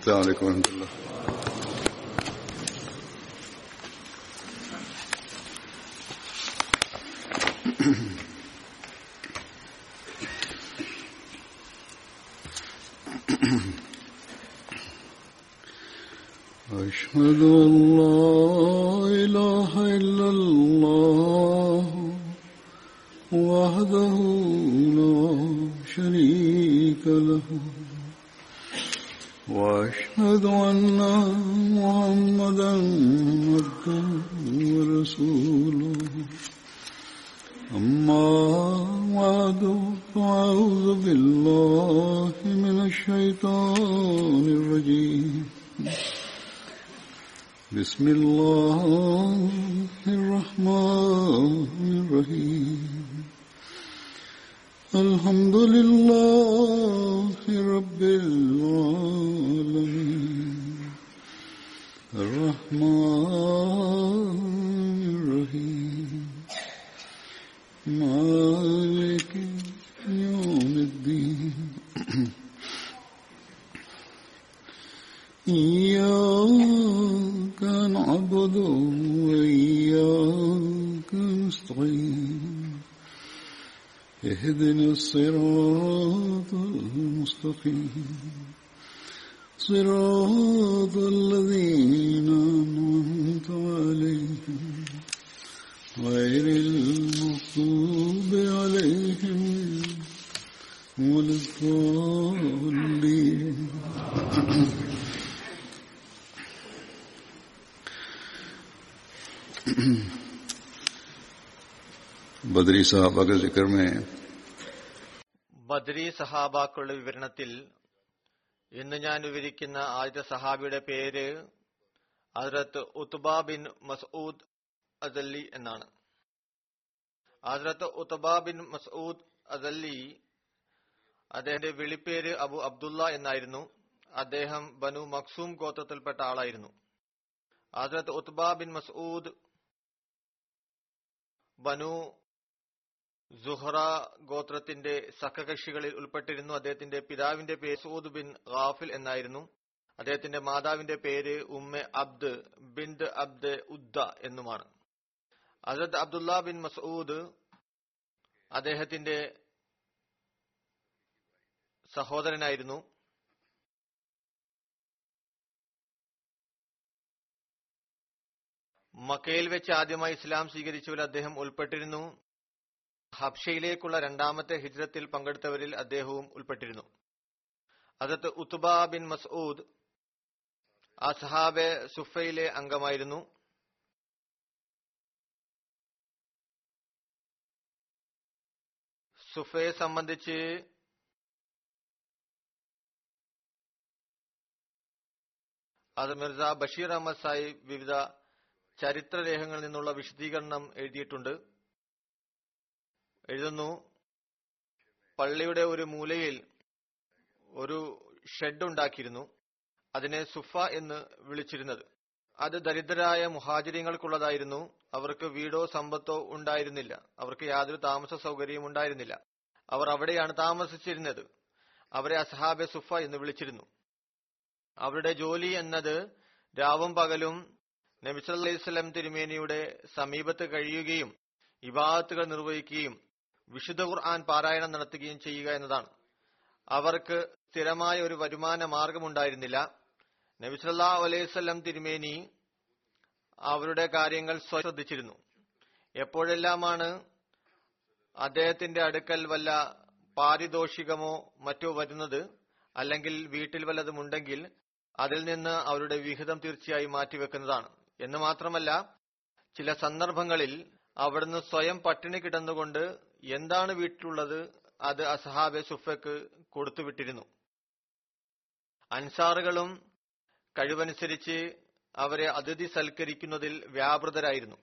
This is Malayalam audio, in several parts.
السلام عليكم ورحمة الله أشهد أن لا إله إلا الله وحده لا شريك له وأشهد أن محمدا عبده ورسوله أما بعد فأعوذ بالله من الشيطان الرجيم بسم الله الرحمن الرحيم الحمد لله رب العالمين الرحمن الرحيم مالك يوم الدين إياك نعبد وإياك نستعين اهدنا الصراط المستقيم صراط الذين أنعمت عليهم غير المغضوب عليهم ولا الضالين बदरी साहबा के जिक्र में ബദ്രി സഹാബാക്കളുടെ വിവരണത്തിൽ ഇന്ന് ഞാൻ വിവരിക്കുന്ന ആദ്യത്തെ സഹാബിയുടെ പേര് ഹസ്രത്ത് ഉത്ബ ബിൻ മസൂദ് അസല്ലി എന്നാണ് ഹസ്രത്ത് ഉത്ബ ബിൻ മസൂദ് അസല്ലി അദ്ദേഹത്തിന്റെ വിളിപ്പേര് അബു അബ്ദുള്ള എന്നായിരുന്നു അദ്ദേഹം ബനു മക്സൂം ഗോത്രത്തിൽപ്പെട്ട ആളായിരുന്നു ഹസ്രത്ത് ഉത്ബ ബിൻ മസൂദ് ബനു സുഹറ ഗോത്രത്തിന്റെ സഖകക്ഷികളിൽ ഉൾപ്പെട്ടിരുന്നു അദ്ദേഹത്തിന്റെ പിതാവിന്റെ പേര് സൂദ് ബിൻ ഗാഫിൽ എന്നായിരുന്നു അദ്ദേഹത്തിന്റെ മാതാവിന്റെ പേര് ഉമ്മ അബ്ദ് ബിന്ദ് അബ്ദ് ഉദ്ദ എന്നുമാണ് അസദ് അബ്ദുല്ല ബിൻ മസൂദ് അദ്ദേഹത്തിന്റെ സഹോദരനായിരുന്നു മക്കയിൽ വെച്ച് ആദ്യമായി ഇസ്ലാം സ്വീകരിച്ചവരിൽ അദ്ദേഹം ഉൾപ്പെട്ടിരുന്നു ഹബ്ഷയിലേക്കുള്ള രണ്ടാമത്തെ ഹിജ്രത്തിൽ പങ്കെടുത്തവരിൽ അദ്ദേഹവും ഉൾപ്പെട്ടിരുന്നു അതത് ഉത്തുബ ബിൻ മസൂദ് അസ്ഹാബെ സുഫയിലെ അംഗമായിരുന്നു സുഫയെ സംബന്ധിച്ച് അത് മിർസ ബഷീർ അഹമ്മദ് സാഹിബ് വിവിധ ചരിത്രരേഖകളിൽ നിന്നുള്ള വിശദീകരണം എഴുതിയിട്ടുണ്ട് എഴുതുന്നു പള്ളിയുടെ ഒരു മൂലയിൽ ഒരു ഷെഡ് ഉണ്ടാക്കിയിരുന്നു അതിനെ സുഫ എന്ന് വിളിച്ചിരുന്നത് അത് ദരിദ്രരായ മുഹാചര്യങ്ങൾക്കുള്ളതായിരുന്നു അവർക്ക് വീടോ സമ്പത്തോ ഉണ്ടായിരുന്നില്ല അവർക്ക് യാതൊരു താമസ സൗകര്യവും ഉണ്ടായിരുന്നില്ല അവർ അവിടെയാണ് താമസിച്ചിരുന്നത് അവരെ അസഹാബെ സുഫ എന്ന് വിളിച്ചിരുന്നു അവരുടെ ജോലി എന്നത് രാവും പകലും നബിസല്ലം തിരുമേനിയുടെ സമീപത്ത് കഴിയുകയും ഇബാദത്തുകൾ നിർവഹിക്കുകയും വിശുദ്ധ ഖുർആൻ പാരായണം നടത്തുകയും ചെയ്യുക എന്നതാണ് അവർക്ക് സ്ഥിരമായ ഒരു വരുമാന മാർഗമുണ്ടായിരുന്നില്ല നബിസല്ലാ അലൈവല്ലം തിരുമേനി അവരുടെ കാര്യങ്ങൾ സ്വയം ശ്രദ്ധിച്ചിരുന്നു എപ്പോഴെല്ലാമാണ് അദ്ദേഹത്തിന്റെ അടുക്കൽ വല്ല പാരിതോഷികമോ മറ്റോ വരുന്നത് അല്ലെങ്കിൽ വീട്ടിൽ വല്ലതും ഉണ്ടെങ്കിൽ അതിൽ നിന്ന് അവരുടെ വിഹിതം തീർച്ചയായും മാറ്റിവെക്കുന്നതാണ് എന്ന് മാത്രമല്ല ചില സന്ദർഭങ്ങളിൽ അവിടുന്ന് സ്വയം പട്ടിണി കിടന്നുകൊണ്ട് എന്താണ് വീട്ടിലുള്ളത് അത് അസഹാബെ സുഫയ്ക്ക് കൊടുത്തുവിട്ടിരുന്നു അൻസാറുകളും കഴിവനുസരിച്ച് അവരെ അതിഥി സൽക്കരിക്കുന്നതിൽ വ്യാപൃതരായിരുന്നു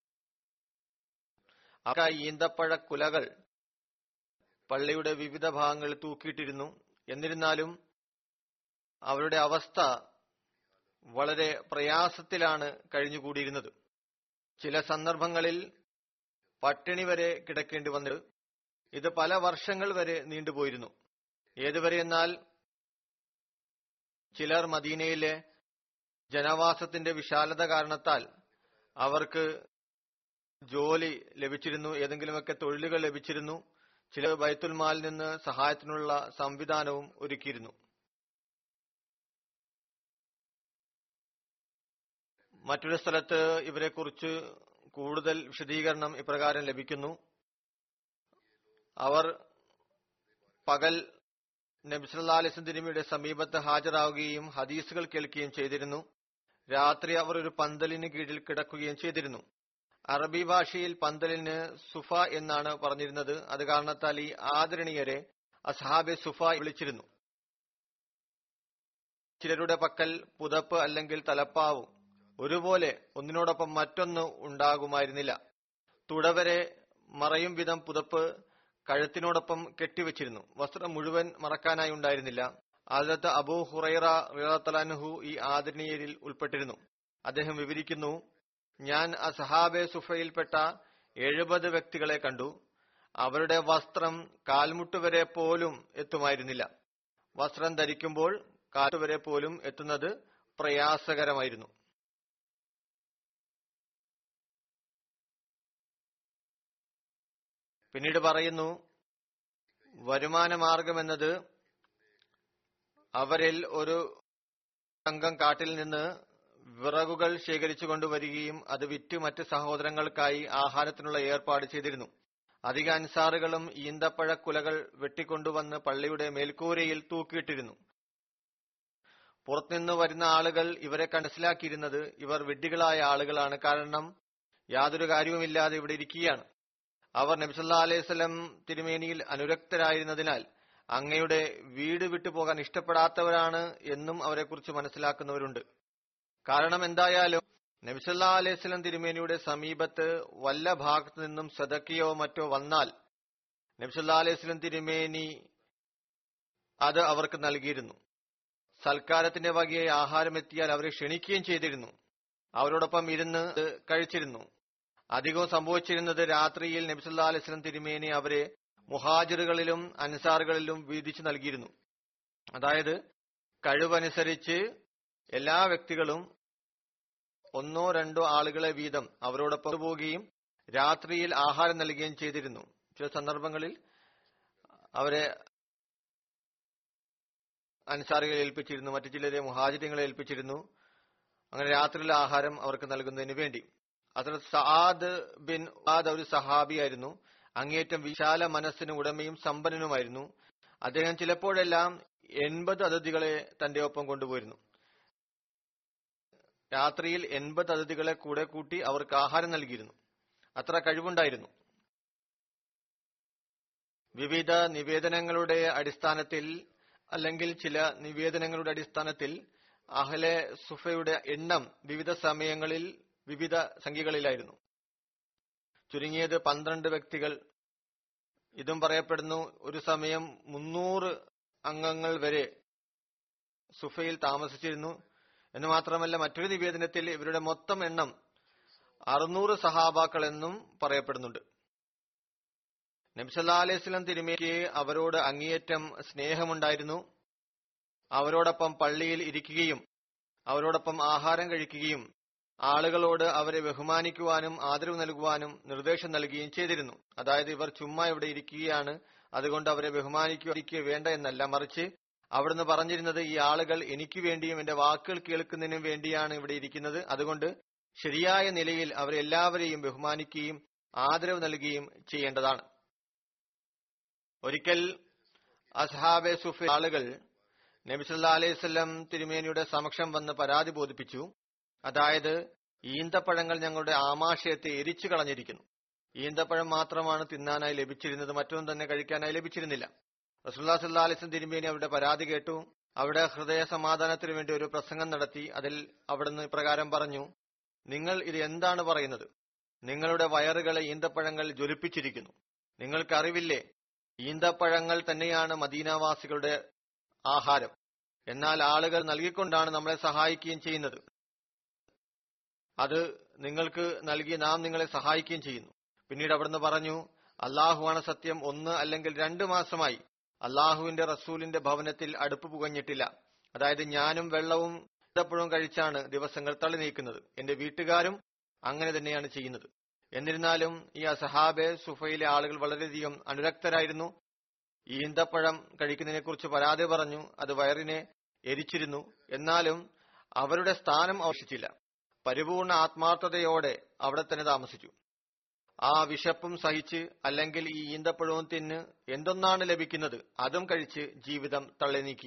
അവർക്ക് ഈന്തപ്പഴ കുലകൾ പള്ളിയുടെ വിവിധ ഭാഗങ്ങളിൽ തൂക്കിയിട്ടിരുന്നു എന്നിരുന്നാലും അവരുടെ അവസ്ഥ വളരെ പ്രയാസത്തിലാണ് കഴിഞ്ഞുകൂടിയിരുന്നത് ചില സന്ദർഭങ്ങളിൽ പട്ടിണി വരെ കിടക്കേണ്ടി വന്നത് ഇത് പല വർഷങ്ങൾ വരെ നീണ്ടുപോയിരുന്നു ഏതുവരെ എന്നാൽ ചിലർ മദീനയിലെ ജനവാസത്തിന്റെ വിശാലത കാരണത്താൽ അവർക്ക് ജോലി ലഭിച്ചിരുന്നു ഏതെങ്കിലുമൊക്കെ തൊഴിലുകൾ ലഭിച്ചിരുന്നു ചില ബൈത്തുൽമാലിൽ നിന്ന് സഹായത്തിനുള്ള സംവിധാനവും ഒരുക്കിയിരുന്നു മറ്റൊരു സ്ഥലത്ത് ഇവരെക്കുറിച്ച് കൂടുതൽ വിശദീകരണം ഇപ്രകാരം ലഭിക്കുന്നു അവർ പകൽ നബിസല്ലാ അലിസ്ലം തിരുമിയുടെ സമീപത്ത് ഹാജരാവുകയും ഹദീസുകൾ കേൾക്കുകയും ചെയ്തിരുന്നു രാത്രി അവർ ഒരു പന്തലിന് കീഴിൽ കിടക്കുകയും ചെയ്തിരുന്നു അറബി ഭാഷയിൽ പന്തലിന് സുഫ എന്നാണ് പറഞ്ഞിരുന്നത് അത് കാരണത്താൽ ഈ ആദരണീയരെ അസഹാബെ സുഫ വിളിച്ചിരുന്നു ചിലരുടെ പക്കൽ പുതപ്പ് അല്ലെങ്കിൽ തലപ്പാവും ഒരുപോലെ ഒന്നിനോടൊപ്പം മറ്റൊന്ന് ഉണ്ടാകുമായിരുന്നില്ല തുടവരെ മറയും വിധം പുതപ്പ് കഴുത്തിനോടൊപ്പം കെട്ടിവെച്ചിരുന്നു വസ്ത്രം മുഴുവൻ മറക്കാനായി ഉണ്ടായിരുന്നില്ല അതിലത്ത് അബൂ ഹുറൈറ റിയാത്തലാൻഹു ഈ ആദരണീയരിൽ ഉൾപ്പെട്ടിരുന്നു അദ്ദേഹം വിവരിക്കുന്നു ഞാൻ അസഹാബെ സുഫയിൽപ്പെട്ട എഴുപത് വ്യക്തികളെ കണ്ടു അവരുടെ വസ്ത്രം കാൽമുട്ട് വരെ പോലും എത്തുമായിരുന്നില്ല വസ്ത്രം ധരിക്കുമ്പോൾ കാറ്റുവരെ പോലും എത്തുന്നത് പ്രയാസകരമായിരുന്നു പിന്നീട് പറയുന്നു വരുമാന മാർഗം എന്നത് അവരിൽ ഒരു സംഘം കാട്ടിൽ നിന്ന് വിറകുകൾ ശേഖരിച്ചു കൊണ്ടുവരികയും അത് വിറ്റ് മറ്റ് സഹോദരങ്ങൾക്കായി ആഹാരത്തിനുള്ള ഏർപ്പാട് ചെയ്തിരുന്നു അധിക അൻസാറുകളും ഈന്തപ്പഴ കുലകൾ വെട്ടിക്കൊണ്ടുവന്ന് പള്ളിയുടെ മേൽക്കൂരയിൽ തൂക്കിയിട്ടിരുന്നു പുറത്തുനിന്ന് വരുന്ന ആളുകൾ ഇവരെ മനസ്സിലാക്കിയിരുന്നത് ഇവർ വിഡ്ഢികളായ ആളുകളാണ് കാരണം യാതൊരു കാര്യവുമില്ലാതെ ഇവിടെ ഇരിക്കുകയാണ് അവർ നബിസല്ലാ അലൈവലം തിരുമേനിയിൽ അനുരക്തരായിരുന്നതിനാൽ അങ്ങയുടെ വീട് വിട്ടു പോകാൻ ഇഷ്ടപ്പെടാത്തവരാണ് എന്നും അവരെക്കുറിച്ച് മനസ്സിലാക്കുന്നവരുണ്ട് കാരണം എന്തായാലും നബിസല്ലാ അലൈഹിസ്ലം തിരുമേനിയുടെ സമീപത്ത് വല്ല ഭാഗത്തു നിന്നും സദക്കിയോ മറ്റോ വന്നാൽ നബിസല്ലാ അലൈഹിസ്ലം തിരുമേനി അത് അവർക്ക് നൽകിയിരുന്നു സൽക്കാരത്തിന്റെ വകയായി ആഹാരം എത്തിയാൽ അവരെ ക്ഷണിക്കുകയും ചെയ്തിരുന്നു അവരോടൊപ്പം ഇരുന്ന് കഴിച്ചിരുന്നു അധികവും സംഭവിച്ചിരുന്നത് രാത്രിയിൽ നബിസല്ലാ അലൈസ്ലം തിരുമേനി അവരെ മുഹാജിറുകളിലും അൻസാറുകളിലും വീതിച്ചു നൽകിയിരുന്നു അതായത് കഴിവനുസരിച്ച് എല്ലാ വ്യക്തികളും ഒന്നോ രണ്ടോ ആളുകളെ വീതം അവരോടൊപ്പം പോവുകയും രാത്രിയിൽ ആഹാരം നൽകുകയും ചെയ്തിരുന്നു ചില സന്ദർഭങ്ങളിൽ അവരെ അൻസാറുകളെ ഏൽപ്പിച്ചിരുന്നു മറ്റു ചിലരെ മുഹാജിര്യങ്ങളെ ഏൽപ്പിച്ചിരുന്നു അങ്ങനെ രാത്രിയിലെ ആഹാരം അവർക്ക് നൽകുന്നതിന് വേണ്ടി അതിൽ സആദ് ബിൻ ആദ് ഒരു സഹാബിയായിരുന്നു അങ്ങേറ്റം വിശാല മനസ്സിന് ഉടമയും സമ്പന്നനുമായിരുന്നു അദ്ദേഹം ചിലപ്പോഴെല്ലാം എൺപത് അതിഥികളെ തന്റെ ഒപ്പം കൊണ്ടുപോയിരുന്നു രാത്രിയിൽ എൺപത് അതിഥികളെ കൂടെ കൂട്ടി അവർക്ക് ആഹാരം നൽകിയിരുന്നു അത്ര കഴിവുണ്ടായിരുന്നു വിവിധ നിവേദനങ്ങളുടെ അടിസ്ഥാനത്തിൽ അല്ലെങ്കിൽ ചില നിവേദനങ്ങളുടെ അടിസ്ഥാനത്തിൽ അഹ്ലെ സുഫയുടെ എണ്ണം വിവിധ സമയങ്ങളിൽ വിവിധ സംഖ്യകളിലായിരുന്നു ചുരുങ്ങിയത് പന്ത്രണ്ട് വ്യക്തികൾ ഇതും പറയപ്പെടുന്നു ഒരു സമയം മുന്നൂറ് അംഗങ്ങൾ വരെ സുഫയിൽ താമസിച്ചിരുന്നു എന്ന് മാത്രമല്ല മറ്റൊരു നിവേദനത്തിൽ ഇവരുടെ മൊത്തം എണ്ണം അറുന്നൂറ് സഹാബാക്കൾ എന്നും പറയപ്പെടുന്നുണ്ട് നബ്സല്ലാ അലൈഹി സ്വലം തിരുമേക്ക് അവരോട് അങ്ങേയറ്റം സ്നേഹമുണ്ടായിരുന്നു അവരോടൊപ്പം പള്ളിയിൽ ഇരിക്കുകയും അവരോടൊപ്പം ആഹാരം കഴിക്കുകയും ആളുകളോട് അവരെ ബഹുമാനിക്കുവാനും ആദരവ് നൽകുവാനും നിർദ്ദേശം നൽകുകയും ചെയ്തിരുന്നു അതായത് ഇവർ ചുമ്മാ ഇവിടെ ഇരിക്കുകയാണ് അതുകൊണ്ട് അവരെ ബഹുമാനിക്കുക വേണ്ട എന്നല്ല മറിച്ച് അവിടുന്ന് പറഞ്ഞിരുന്നത് ഈ ആളുകൾ എനിക്ക് വേണ്ടിയും എന്റെ വാക്കുകൾ കേൾക്കുന്നതിനും വേണ്ടിയാണ് ഇവിടെ ഇരിക്കുന്നത് അതുകൊണ്ട് ശരിയായ നിലയിൽ അവരെ എല്ലാവരെയും ബഹുമാനിക്കുകയും ആദരവ് നൽകുകയും ചെയ്യേണ്ടതാണ് ഒരിക്കൽ അസ്ഹാബെ സുഫി ആളുകൾ നബിസല്ലാ അലൈവല്ലം തിരുമേനിയുടെ സമക്ഷം വന്ന് പരാതി ബോധിപ്പിച്ചു അതായത് ഈന്തപ്പഴങ്ങൾ ഞങ്ങളുടെ ആമാശയത്തെ എരിച്ചു കളഞ്ഞിരിക്കുന്നു ഈന്തപ്പഴം മാത്രമാണ് തിന്നാനായി ലഭിച്ചിരുന്നത് മറ്റൊന്നും തന്നെ കഴിക്കാനായി ലഭിച്ചിരുന്നില്ല റസുല്ലാ സല്ലാ അലിസ്ലം തിരുമേനി അവരുടെ പരാതി കേട്ടു അവിടെ ഹൃദയ സമാധാനത്തിന് വേണ്ടി ഒരു പ്രസംഗം നടത്തി അതിൽ അവിടുന്ന് ഇപ്രകാരം പറഞ്ഞു നിങ്ങൾ ഇത് എന്താണ് പറയുന്നത് നിങ്ങളുടെ വയറുകളെ ഈന്തപ്പഴങ്ങൾ ജ്വലിപ്പിച്ചിരിക്കുന്നു നിങ്ങൾക്കറിവില്ലേ ഈന്തപ്പഴങ്ങൾ തന്നെയാണ് മദീനാവാസികളുടെ ആഹാരം എന്നാൽ ആളുകൾ നൽകിക്കൊണ്ടാണ് നമ്മളെ സഹായിക്കുകയും ചെയ്യുന്നത് അത് നിങ്ങൾക്ക് നൽകി നാം നിങ്ങളെ സഹായിക്കുകയും ചെയ്യുന്നു പിന്നീട് അവിടുന്ന് പറഞ്ഞു അള്ളാഹുവാണ് സത്യം ഒന്ന് അല്ലെങ്കിൽ രണ്ടു മാസമായി അള്ളാഹുവിന്റെ റസൂലിന്റെ ഭവനത്തിൽ അടുപ്പ് പുകഞ്ഞിട്ടില്ല അതായത് ഞാനും വെള്ളവും ഈന്തപ്പഴവും കഴിച്ചാണ് ദിവസങ്ങൾ തള്ളി നീക്കുന്നത് എന്റെ വീട്ടുകാരും അങ്ങനെ തന്നെയാണ് ചെയ്യുന്നത് എന്നിരുന്നാലും ഈ അസഹാബെ സുഫയിലെ ആളുകൾ വളരെയധികം അനുരക്തരായിരുന്നു ഈന്തപ്പഴം കഴിക്കുന്നതിനെ കുറിച്ച് പരാതി പറഞ്ഞു അത് വയറിനെ എരിച്ചിരുന്നു എന്നാലും അവരുടെ സ്ഥാനം അവശിച്ചില്ല പരിപൂർണ ആത്മാർത്ഥതയോടെ അവിടെ തന്നെ താമസിച്ചു ആ വിശപ്പും സഹിച്ച് അല്ലെങ്കിൽ ഈ ഈന്തപ്പഴവും തിന്ന് എന്തൊന്നാണ് ലഭിക്കുന്നത് അതും കഴിച്ച് ജീവിതം തള്ളി നീക്കി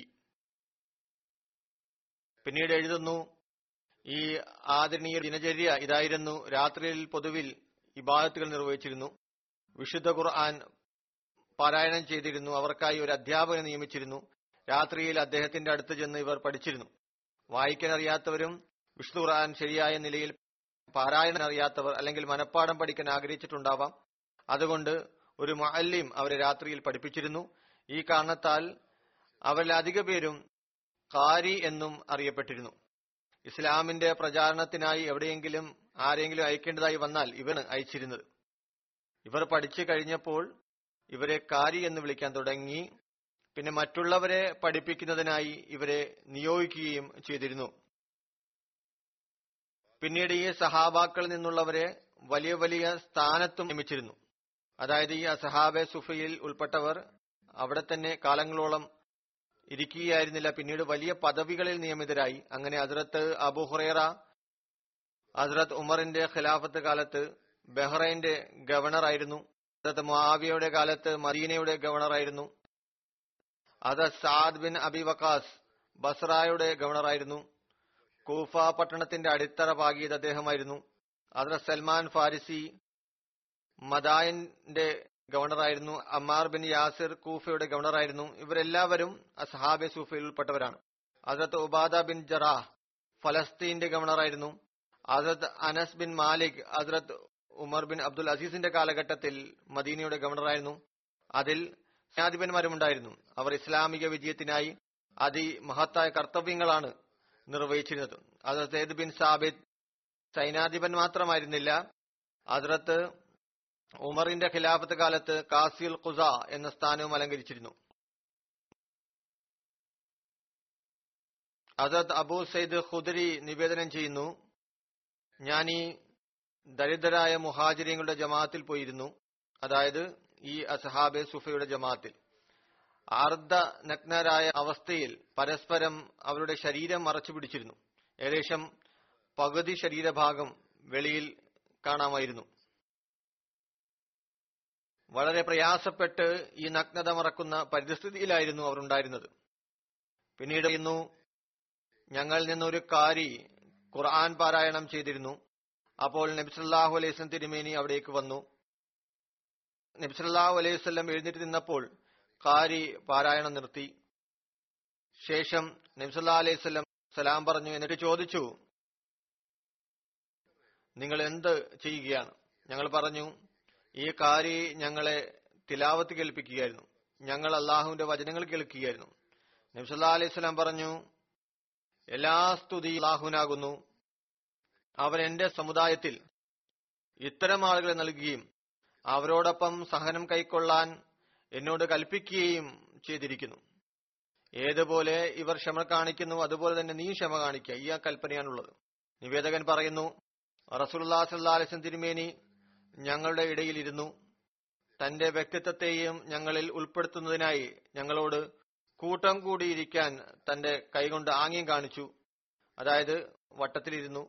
പിന്നീട് എഴുതുന്നു ഈ ആദരണീയ ദിനചര്യ ഇതായിരുന്നു രാത്രിയിൽ പൊതുവിൽ ഇബാദത്തുകൾ നിർവഹിച്ചിരുന്നു വിശുദ്ധ ഖുർആൻ പാരായണം ചെയ്തിരുന്നു അവർക്കായി ഒരു അധ്യാപകനെ നിയമിച്ചിരുന്നു രാത്രിയിൽ അദ്ദേഹത്തിന്റെ അടുത്ത് ചെന്ന് ഇവർ പഠിച്ചിരുന്നു വായിക്കാൻ അറിയാത്തവരും വിശുദ്ധ ഖുർആൻ ശരിയായ നിലയിൽ പാരായണം അറിയാത്തവർ അല്ലെങ്കിൽ മനഃപ്പാഠം പഠിക്കാൻ ആഗ്രഹിച്ചിട്ടുണ്ടാവാം അതുകൊണ്ട് ഒരു മഅല്ലിം അവരെ രാത്രിയിൽ പഠിപ്പിച്ചിരുന്നു ഈ കാരണത്താൽ അവരിൽ അധിക പേരും കാരി എന്നും അറിയപ്പെട്ടിരുന്നു ഇസ്ലാമിന്റെ പ്രചാരണത്തിനായി എവിടെയെങ്കിലും ആരെങ്കിലും അയക്കേണ്ടതായി വന്നാൽ ഇവർ അയച്ചിരുന്നത് ഇവർ പഠിച്ചു കഴിഞ്ഞപ്പോൾ ഇവരെ കാരി എന്ന് വിളിക്കാൻ തുടങ്ങി പിന്നെ മറ്റുള്ളവരെ പഠിപ്പിക്കുന്നതിനായി ഇവരെ നിയോഗിക്കുകയും ചെയ്തിരുന്നു പിന്നീട് ഈ സഹാബാക്കളിൽ നിന്നുള്ളവരെ വലിയ വലിയ സ്ഥാനത്തും നിയമിച്ചിരുന്നു അതായത് ഈ അസഹാബെ സുഫയിൽ ഉൾപ്പെട്ടവർ അവിടെ തന്നെ കാലങ്ങളോളം ഇരിക്കുകയായിരുന്നില്ല പിന്നീട് വലിയ പദവികളിൽ നിയമിതരായി അങ്ങനെ ഹസ്രത്ത് അബു ഹുറേറ ഹസ്രത്ത് ഉമറിന്റെ ഖിലാഫത്ത് കാലത്ത് ബഹ്റൈന്റെ ഗവർണറായിരുന്നു ഹസ്രത്ത് മുആവിയയുടെ കാലത്ത് മദീനയുടെ ഗവർണറായിരുന്നു അത് സാദ് ബിൻ അബി വക്കാസ് ബസ്രായുടെ ഗവർണറായിരുന്നു കൂഫ പട്ടണത്തിന്റെ അടിത്തറ പാകിയത് അദ്ദേഹമായിരുന്നു അതിൽ സൽമാൻ ഫാരിസി മദായന്റെ ഗവർണറായിരുന്നു അമ്മാർ ബിൻ യാസിർ കൂഫയുടെ ഗവർണറായിരുന്നു ഇവരെല്ലാവരും അസഹാബെ സൂഫയിൽ ഉൾപ്പെട്ടവരാണ് ഹസരത്ത് ഉബാദ ബിൻ ജറാഹ് ഫലസ്തീന്റെ ഗവർണറായിരുന്നു ഹസരത്ത് അനസ് ബിൻ മാലിക് ഹസരത്ത് ഉമർ ബിൻ അബ്ദുൽ അസീസിന്റെ കാലഘട്ടത്തിൽ മദീനയുടെ ഗവർണറായിരുന്നു അതിൽ സേനാധിപന്മാരുമുണ്ടായിരുന്നു അവർ ഇസ്ലാമിക വിജയത്തിനായി അതിമഹത്തായ കർത്തവ്യങ്ങളാണ് നിർവഹിച്ചിരുന്നത് ഹസരത്ത് സെയ്ദ് ബിൻ സാബിദ് സൈനാധിപൻ മാത്രമായിരുന്നില്ല ഹസരത്ത് ഉമറിന്റെ ഖിലാഫത്ത് കാലത്ത് കാസിൽ ഖുസ എന്ന സ്ഥാനവും അലങ്കരിച്ചിരുന്നു ഹസരത്ത് അബൂ സയ്ദ് ഖുദരി നിവേദനം ചെയ്യുന്നു ഞാൻ ഈ ദരിദ്രരായ മുഹാജിര്യങ്ങളുടെ ജമാഅത്തിൽ പോയിരുന്നു അതായത് ഈ അസഹാബെ സുഫയുടെ ജമാഅത്തിൽ അർദ്ധ നഗ്നരായ അവസ്ഥയിൽ പരസ്പരം അവരുടെ ശരീരം മറച്ചു പിടിച്ചിരുന്നു ഏകദേശം പകുതി ശരീരഭാഗം വെളിയിൽ കാണാമായിരുന്നു വളരെ പ്രയാസപ്പെട്ട് ഈ നഗ്നത മറക്കുന്ന പരിസ്ഥിതിയിലായിരുന്നു അവർ ഉണ്ടായിരുന്നത് പിന്നീട് ഇന്നു ഞങ്ങളിൽ നിന്നൊരു കാരി ഖുർആൻ പാരായണം ചെയ്തിരുന്നു അപ്പോൾ നബിസല്ലാഹു അലൈഹി തിരുമേനി അവിടേക്ക് വന്നു നബിസല്ലാഹു അലൈഹി വല്ലം എഴുന്നേറ്റ് നിന്നപ്പോൾ കാരി പാരായണം നിർത്തി ശേഷം നബ്സല്ലാ അലൈഹി സ്വലം സലാം പറഞ്ഞു എന്നിട്ട് ചോദിച്ചു നിങ്ങൾ എന്ത് ചെയ്യുകയാണ് ഞങ്ങൾ പറഞ്ഞു ഈ കാരി ഞങ്ങളെ തിലാവത്ത് കേൾപ്പിക്കുകയായിരുന്നു ഞങ്ങൾ അള്ളാഹുവിന്റെ വചനങ്ങൾ കേൾക്കുകയായിരുന്നു നബ്സല്ലാ അലൈഹി സ്വലാം പറഞ്ഞു എല്ലാ സ്തുതി അള്ളാഹുനാകുന്നു അവൻ എന്റെ സമുദായത്തിൽ ഇത്തരം ആളുകളെ നൽകുകയും അവരോടൊപ്പം സഹനം കൈക്കൊള്ളാൻ എന്നോട് കൽപ്പിക്കുകയും ചെയ്തിരിക്കുന്നു ഏതുപോലെ ഇവർ ക്ഷമ കാണിക്കുന്നു അതുപോലെ തന്നെ നീ ക്ഷമ കാണിക്കുക ഈ ആ കൽപ്പനയാണുള്ളത് നിവേദകൻ പറയുന്നു റസൂല്ലാ സല്ലാസ്ലം തിരുമേനി ഞങ്ങളുടെ ഇടയിൽ ഇരുന്നു തന്റെ വ്യക്തിത്വത്തെയും ഞങ്ങളിൽ ഉൾപ്പെടുത്തുന്നതിനായി ഞങ്ങളോട് കൂട്ടം കൂടിയിരിക്കാൻ തന്റെ കൈകൊണ്ട് ആംഗ്യം കാണിച്ചു അതായത് വട്ടത്തിലിരുന്നു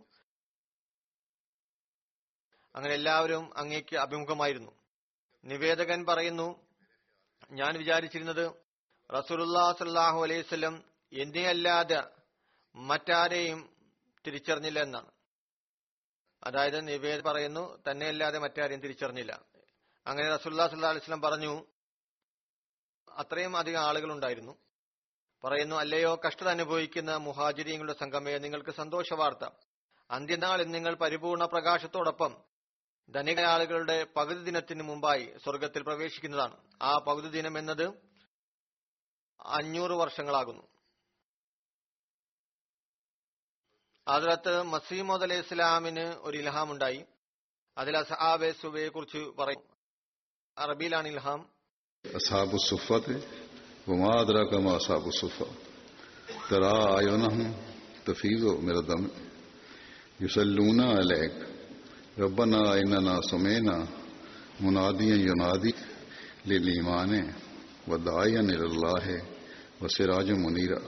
അങ്ങനെ എല്ലാവരും അങ്ങേക്ക് അഭിമുഖമായിരുന്നു നിവേദകൻ പറയുന്നു ഞാൻ വിചാരിച്ചിരുന്നത് റസൂലുല്ലാ സല്ലാഹു അലൈവല്ലം എന്നെ അല്ലാതെ മറ്റാരെയും തിരിച്ചറിഞ്ഞില്ല എന്നാണ് അതായത് നിവേദ പറയുന്നു തന്നെ അല്ലാതെ മറ്റാരെയും തിരിച്ചറിഞ്ഞില്ല അങ്ങനെ റസൂല്ലാ സല്ലാ അലൈവലം പറഞ്ഞു അത്രയും അധികം ആളുകൾ ഉണ്ടായിരുന്നു പറയുന്നു അല്ലയോ കഷ്ടത അനുഭവിക്കുന്ന മുഹാജിരിയങ്ങളുടെ സംഘമേ നിങ്ങൾക്ക് സന്തോഷ വാർത്ത അന്ത്യനാളിൽ നിങ്ങൾ പരിപൂർണ പ്രകാശത്തോടൊപ്പം ധനിക ആളുകളുടെ പകുതി ദിനത്തിന് മുമ്പായി സ്വർഗത്തിൽ പ്രവേശിക്കുന്നതാണ് ആ പകുതി ദിനം എന്നത് അഞ്ഞൂറ് വർഷങ്ങളാകുന്നു അതിലത്ത് മസീമോദ് അലൈഹി ഇസ്ലാമിന് ഒരു ഇൽഹാം ഉണ്ടായി അതിൽ അസഹാബെ സുബയെ കുറിച്ച് പറയും അറബിയിലാണ് ഇൽഹാം أصحاب الصفة وما أدراك ما أصحاب الصفة ترى أعينهم تفيض من الدم يصلون عليك ربنا إننا سمعنا مناديا ينادي للإيمان وداعيا إلى الله وسراجا منيرا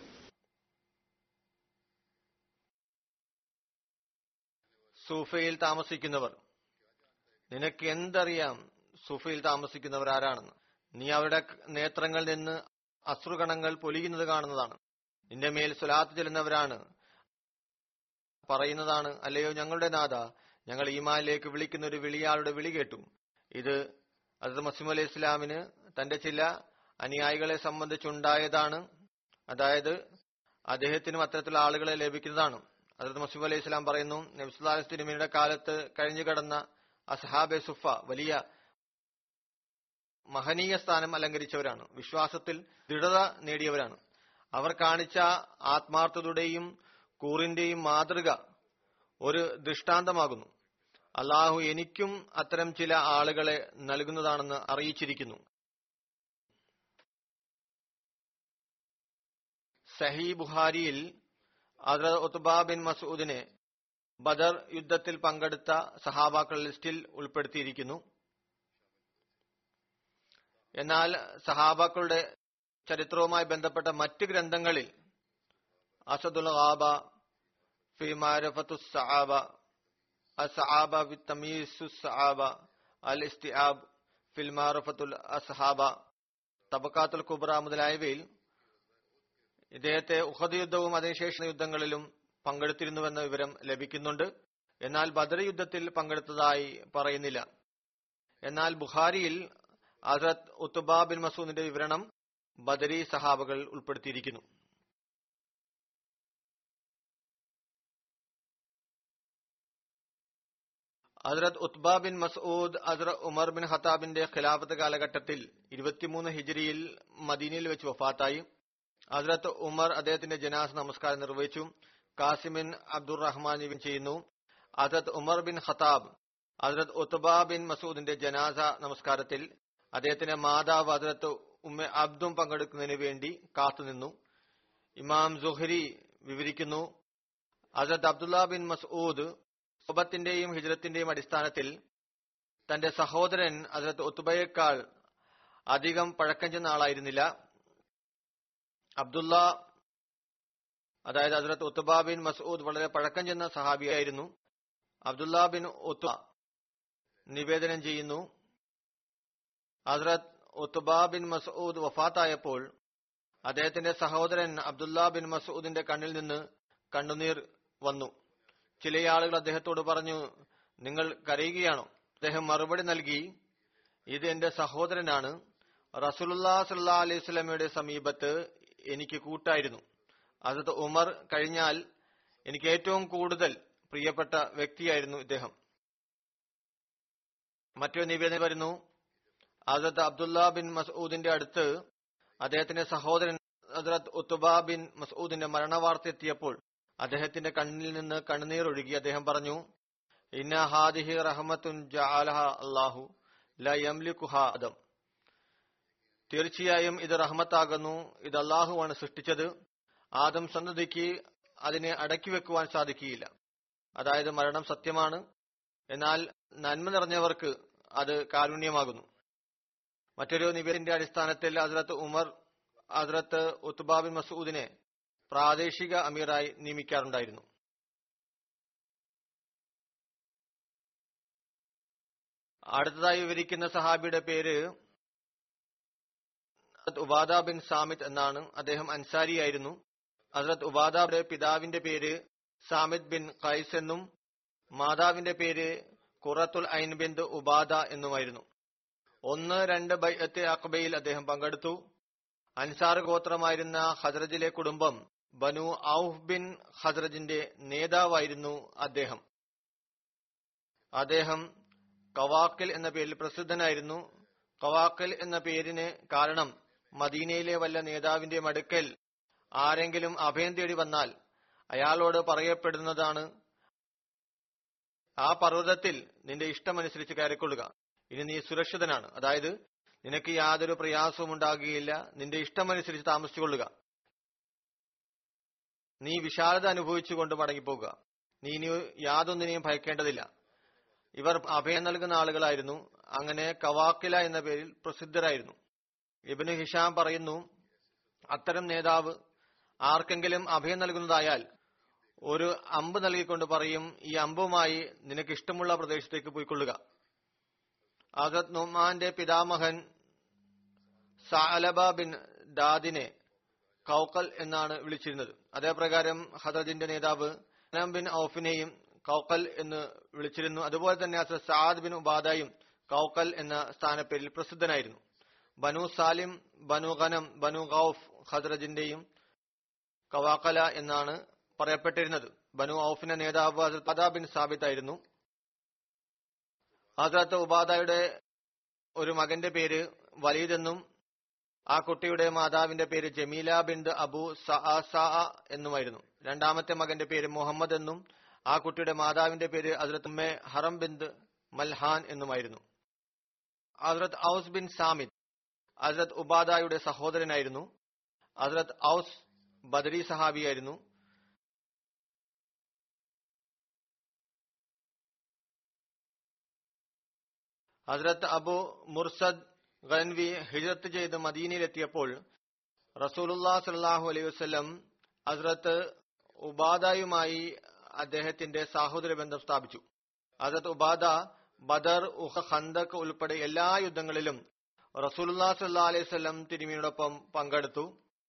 സൂഫയിൽ താമസിക്കുന്നവർ നിനക്ക് എന്തറിയാം സൂഫയിൽ താമസിക്കുന്നവർ ആരാണെന്ന് നീ അവരുടെ നേത്രങ്ങളിൽ നിന്ന് അശ്രുകണങ്ങൾ പൊലിയുന്നത് കാണുന്നതാണ് നിന്റെ മേൽ സ്വലാത്ത് ചെല്ലുന്നവരാണ് പറയുന്നതാണ് അല്ലയോ ഞങ്ങളുടെ നാഥ ഞങ്ങൾ ഈമാനിലേക്ക് വിളിക്കുന്ന ഒരു വിളിയാളുടെ വിളി കേട്ടു ഇത് അത് മസീം അലൈഹി ഇസ്ലാമിന് തന്റെ ചില അനുയായികളെ സംബന്ധിച്ചുണ്ടായതാണ് അതായത് അദ്ദേഹത്തിനും അത്തരത്തിലുള്ള ആളുകളെ ലഭിക്കുന്നതാണ് അതത് മസീം അലൈഹി ഇസ്ലാം പറയുന്നു നബ്സുല്ലാഹി തിരുമേനിയുടെ കാലത്ത് കഴിഞ്ഞു കടന്ന അസ്ഹാബെ സുഫ വലിയ മഹനീയ സ്ഥാനം അലങ്കരിച്ചവരാണ് വിശ്വാസത്തിൽ ദൃഢത നേടിയവരാണ് അവർ കാണിച്ച ആത്മാർത്ഥതയുടെയും കൂറിന്റെയും മാതൃക ഒരു ദൃഷ്ടാന്തമാകുന്നു അള്ളാഹു എനിക്കും അത്തരം ചില ആളുകളെ നൽകുന്നതാണെന്ന് അറിയിച്ചിരിക്കുന്നു സഹി ബുഹാരിയിൽ അദർ ഉത്ബ ബിൻ മസൂദിനെ ബദർ യുദ്ധത്തിൽ പങ്കെടുത്ത സഹാബാക്കൾ ലിസ്റ്റിൽ ഉൾപ്പെടുത്തിയിരിക്കുന്നു എന്നാൽ സഹാബാക്കളുടെ ചരിത്രവുമായി ബന്ധപ്പെട്ട മറ്റ് ഗ്രന്ഥങ്ങളിൽ അസദുൽ ഗാബ ഫി മാരഫത്തു സഹാബ അസഹാബ ഫി തമീസു സഹാബ അൽ ഇസ്തിആബ് ഫിൽ മാറഫത്തുൽ അസ്ഹാബ തബക്കാത്തുൽ കുബ്ര മുതലായവയിൽ ഇദ്ദേഹത്തെ ഉഹദ് യുദ്ധവും അതിനുശേഷം യുദ്ധങ്ങളിലും പങ്കെടുത്തിരുന്നുവെന്ന വിവരം ലഭിക്കുന്നുണ്ട് എന്നാൽ ബദർ യുദ്ധത്തിൽ പങ്കെടുത്തതായി പറയുന്നില്ല എന്നാൽ ബുഖാരിയിൽ ഹസ്രത് ഉത്തുബ ബിൻ മസൂദിന്റെ വിവരണം ബദരി സഹാബകൾ ഉൾപ്പെടുത്തിയിരിക്കുന്നു ഹസ്രത് ഉത്ബ ബിൻ മസൂദ് ഹസ്രത് ഉമർ ബിൻ ഖത്താബിന്റെ ഖിലാഫത്ത് കാലഘട്ടത്തിൽ ഇരുപത്തിമൂന്ന് ഹിജരിയിൽ മദീനയിൽ വെച്ച് വഫാത്തായി ഹസ്രത്ത് ഉമർ അദ്ദേഹത്തിന്റെ ജനാസ നമസ്കാരം നിർവഹിച്ചു കാസിമിൻ അബ്ദുർ റഹ്മാൻ ചെയ്യുന്നു ഹസ്രത് ഉമർ ബിൻ ഖത്താബ് ഹസ്രത് ഉത്ബ ബിൻ മസൂദിന്റെ ജനാസ നമസ്കാരത്തിൽ അദ്ദേഹത്തിന്റെ മാതാവ് ഹസ്രത്ത് ഉമ്മ അബ്ദും പങ്കെടുക്കുന്നതിന് വേണ്ടി കാത്തുനിന്നു ഇമാം സുഹരി വിവരിക്കുന്നു ഹസ്രത് അബ്ദുല്ല ബിൻ മസൂദ് സ്വബത്തിന്റെയും ഹിജ്രത്തിന്റെയും അടിസ്ഥാനത്തിൽ തന്റെ സഹോദരൻ ഹസ്രത്ത് ഒത്തുബയേക്കാൾ അധികം പഴക്കം ചെന്ന ആളായിരുന്നില്ല അബ്ദുള്ള അതായത് ഹസ്രത്ത് ഉത്തുബ ബിൻ മസൂദ് വളരെ പഴക്കം ചെന്ന സഹാബിയായിരുന്നു അബ്ദുല്ല ബിൻ ഉത്തുബ നിവേദനം ചെയ്യുന്നു ഹസ്രത് ഉത്തുബ ബിൻ മസൂദ് വഫാത്തായപ്പോൾ അദ്ദേഹത്തിന്റെ സഹോദരൻ അബ്ദുല്ല ബിൻ മസൂദിന്റെ കണ്ണിൽ നിന്ന് കണ്ണുനീർ വന്നു ചില ആളുകൾ അദ്ദേഹത്തോട് പറഞ്ഞു നിങ്ങൾ കരയുകയാണോ അദ്ദേഹം മറുപടി നൽകി ഇത് എന്റെ സഹോദരനാണ് റസൂലുല്ലാ സല്ലാ അലൈഹി സ്വലമയുടെ സമീപത്ത് എനിക്ക് കൂട്ടായിരുന്നു അത് ഉമർ കഴിഞ്ഞാൽ എനിക്ക് ഏറ്റവും കൂടുതൽ പ്രിയപ്പെട്ട വ്യക്തിയായിരുന്നു ഇദ്ദേഹം മറ്റൊരു നിവേദനം വരുന്നു ഹസരത്ത് അബ്ദുല്ല ബിൻ മസൂദിന്റെ അടുത്ത് അദ്ദേഹത്തിന്റെ സഹോദരൻ ഹസരത്ത് ഉത്തുബ ബിൻ മസൂദിന്റെ മരണവാർത്ത എത്തിയപ്പോൾ അദ്ദേഹത്തിന്റെ കണ്ണിൽ നിന്ന് കണ്ണുനീർ ഒഴുകി അദ്ദേഹം പറഞ്ഞു ഇന്ന ഹാദിഹി റഹമത്തുൻ ജഅലഹ അല്ലാഹു ല യംലികുഹ അദം തീർച്ചയായും ഇത് റഹ്മത്താകുന്നു ഇത് അള്ളാഹുവാണ് സൃഷ്ടിച്ചത് ആദം സന്നദ്ധിക്ക് അതിനെ അടക്കി വെക്കുവാൻ സാധിക്കുകയില്ല അതായത് മരണം സത്യമാണ് എന്നാൽ നന്മ നിറഞ്ഞവർക്ക് അത് കാരുണ്യമാകുന്നു മറ്റൊരു നിവേദന്റെ അടിസ്ഥാനത്തിൽ ഹസ്രത്ത് ഉമർ ഹസ്രത്ത് ഉത്തുബാബിൻ മസൂദിനെ പ്രാദേശിക അമീറായി നിയമിക്കാറുണ്ടായിരുന്നു അടുത്തതായി വിവരിക്കുന്ന സഹാബിയുടെ പേര് ഉബാദ ബിൻ സാമിദ് എന്നാണ് അദ്ദേഹം അൻസാരിയായിരുന്നു ഹസ്രത് ഉബാദയുടെ പിതാവിന്റെ പേര് സാമിദ് ബിൻ ഖൈസ് എന്നും മാതാവിന്റെ പേര് ഖുറത്തുൽ ഐൻ ബിന്ദ് ഉബാദ എന്നുമായിരുന്നു ഒന്ന് രണ്ട് ബൈഅത്തെ അക്ബയിൽ അദ്ദേഹം പങ്കെടുത്തു അൻസാർ ഗോത്രമായിരുന്ന ഹസ്രജിലെ കുടുംബം ബനു ഔഫ് ബിൻ ഹസ്രജിന്റെ നേതാവായിരുന്നു അദ്ദേഹം അദ്ദേഹം കവാക്കിൽ എന്ന പേരിൽ പ്രസിദ്ധനായിരുന്നു കവാക്കൽ എന്ന പേരിന് കാരണം മദീനയിലെ വല്ല നേതാവിന്റെ മടുക്കൽ ആരെങ്കിലും അഭയം തേടി വന്നാൽ അയാളോട് പറയപ്പെടുന്നതാണ് ആ പർവ്വതത്തിൽ നിന്റെ ഇഷ്ടമനുസരിച്ച് കയറിക്കൊള്ളുക ഇനി നീ സുരക്ഷിതനാണ് അതായത് നിനക്ക് യാതൊരു പ്രയാസവും ഉണ്ടാകുകയില്ല നിന്റെ ഇഷ്ടമനുസരിച്ച് താമസിച്ചുകൊള്ളുക നീ വിശാലത അനുഭവിച്ചുകൊണ്ട് മടങ്ങിപ്പോകുക നീ ഇനി യാതൊന്നിനെയും ഭയക്കേണ്ടതില്ല ഇവർ അഭയം നൽകുന്ന ആളുകളായിരുന്നു അങ്ങനെ കവാക്കില എന്ന പേരിൽ പ്രസിദ്ധരായിരുന്നു ഇബിന് ഹിഷാം പറയുന്നു അത്തരം നേതാവ് ആർക്കെങ്കിലും അഭയം നൽകുന്നതായാൽ ഒരു അമ്പ് നൽകിക്കൊണ്ട് പറയും ഈ അമ്പുമായി നിനക്ക് ഇഷ്ടമുള്ള പ്രദേശത്തേക്ക് പോയിക്കൊള്ളുക ആസത് നുമാന്റെ പിതാമഹൻ സാലബ ബിൻ ദാദിനെ കൗക്കൽ എന്നാണ് വിളിച്ചിരുന്നത് അതേപ്രകാരം ഹദജിന്റെ നേതാവ് അനം ബിൻ ഔഫിനെയും കൗക്കൽ എന്ന് വിളിച്ചിരുന്നു അതുപോലെ തന്നെ അസർ സാദ് ബിൻ ഉബാദയും കൗക്കൽ എന്ന സ്ഥാനപ്പേരിൽ പ്രസിദ്ധനായിരുന്നു ബനു സാലിം ബനു ഖനം ബനു ഗൌഫ് ഖദ്രജിന്റെയും കവാക്കല എന്നാണ് പറയപ്പെട്ടിരുന്നത് ബനു ഔഫിന്റെ നേതാവ് ഹസരത്ത് ഉബാദ ബിൻ സാബിത്ത് ആയിരുന്നു ഹസരത്ത് ഉബാദയുടെ ഒരു മകന്റെ പേര് വലീദ് എന്നും ആ കുട്ടിയുടെ മാതാവിന്റെ പേര് ജമീല ബിന്ദ് അബു സഅ എന്നുമായിരുന്നു രണ്ടാമത്തെ മകന്റെ പേര് മുഹമ്മദ് എന്നും ആ കുട്ടിയുടെ മാതാവിന്റെ പേര് ഹസ്രത്ത് ഉമ്മെ ഹറം ബിന്ദ് മൽഹാൻ എന്നുമായിരുന്നു ഹസ്രത്ത് ഔസ് ബിൻ സാമിദ് ഹസ്രത്ത് ഉബാദയുടെ സഹോദരനായിരുന്നു ഹസ്രത്ത് ഔസ് ബദരി സഹാബിയായിരുന്നു ഹസ്രത്ത് അബു മുർസദ് ഗൻവി ഹിജറത്ത് ചെയ്ത് മദീനയിലെത്തിയപ്പോൾ റസൂലുല്ലാ സലാഹു അലൈഹി വസ്ലം ഹസ്രത്ത് ഉബാദയുമായി അദ്ദേഹത്തിന്റെ സാഹോദര്യ ബന്ധം സ്ഥാപിച്ചു ഹസ്രത്ത് ഉബാദ ബദർ ഉഹ ഖന്തക് ഉൾപ്പെടെ എല്ലാ യുദ്ധങ്ങളിലും റസൂലുല്ലാ സല്ലാ അലൈഹി വസ്ലം തിരുമിയോടൊപ്പം പങ്കെടുത്തു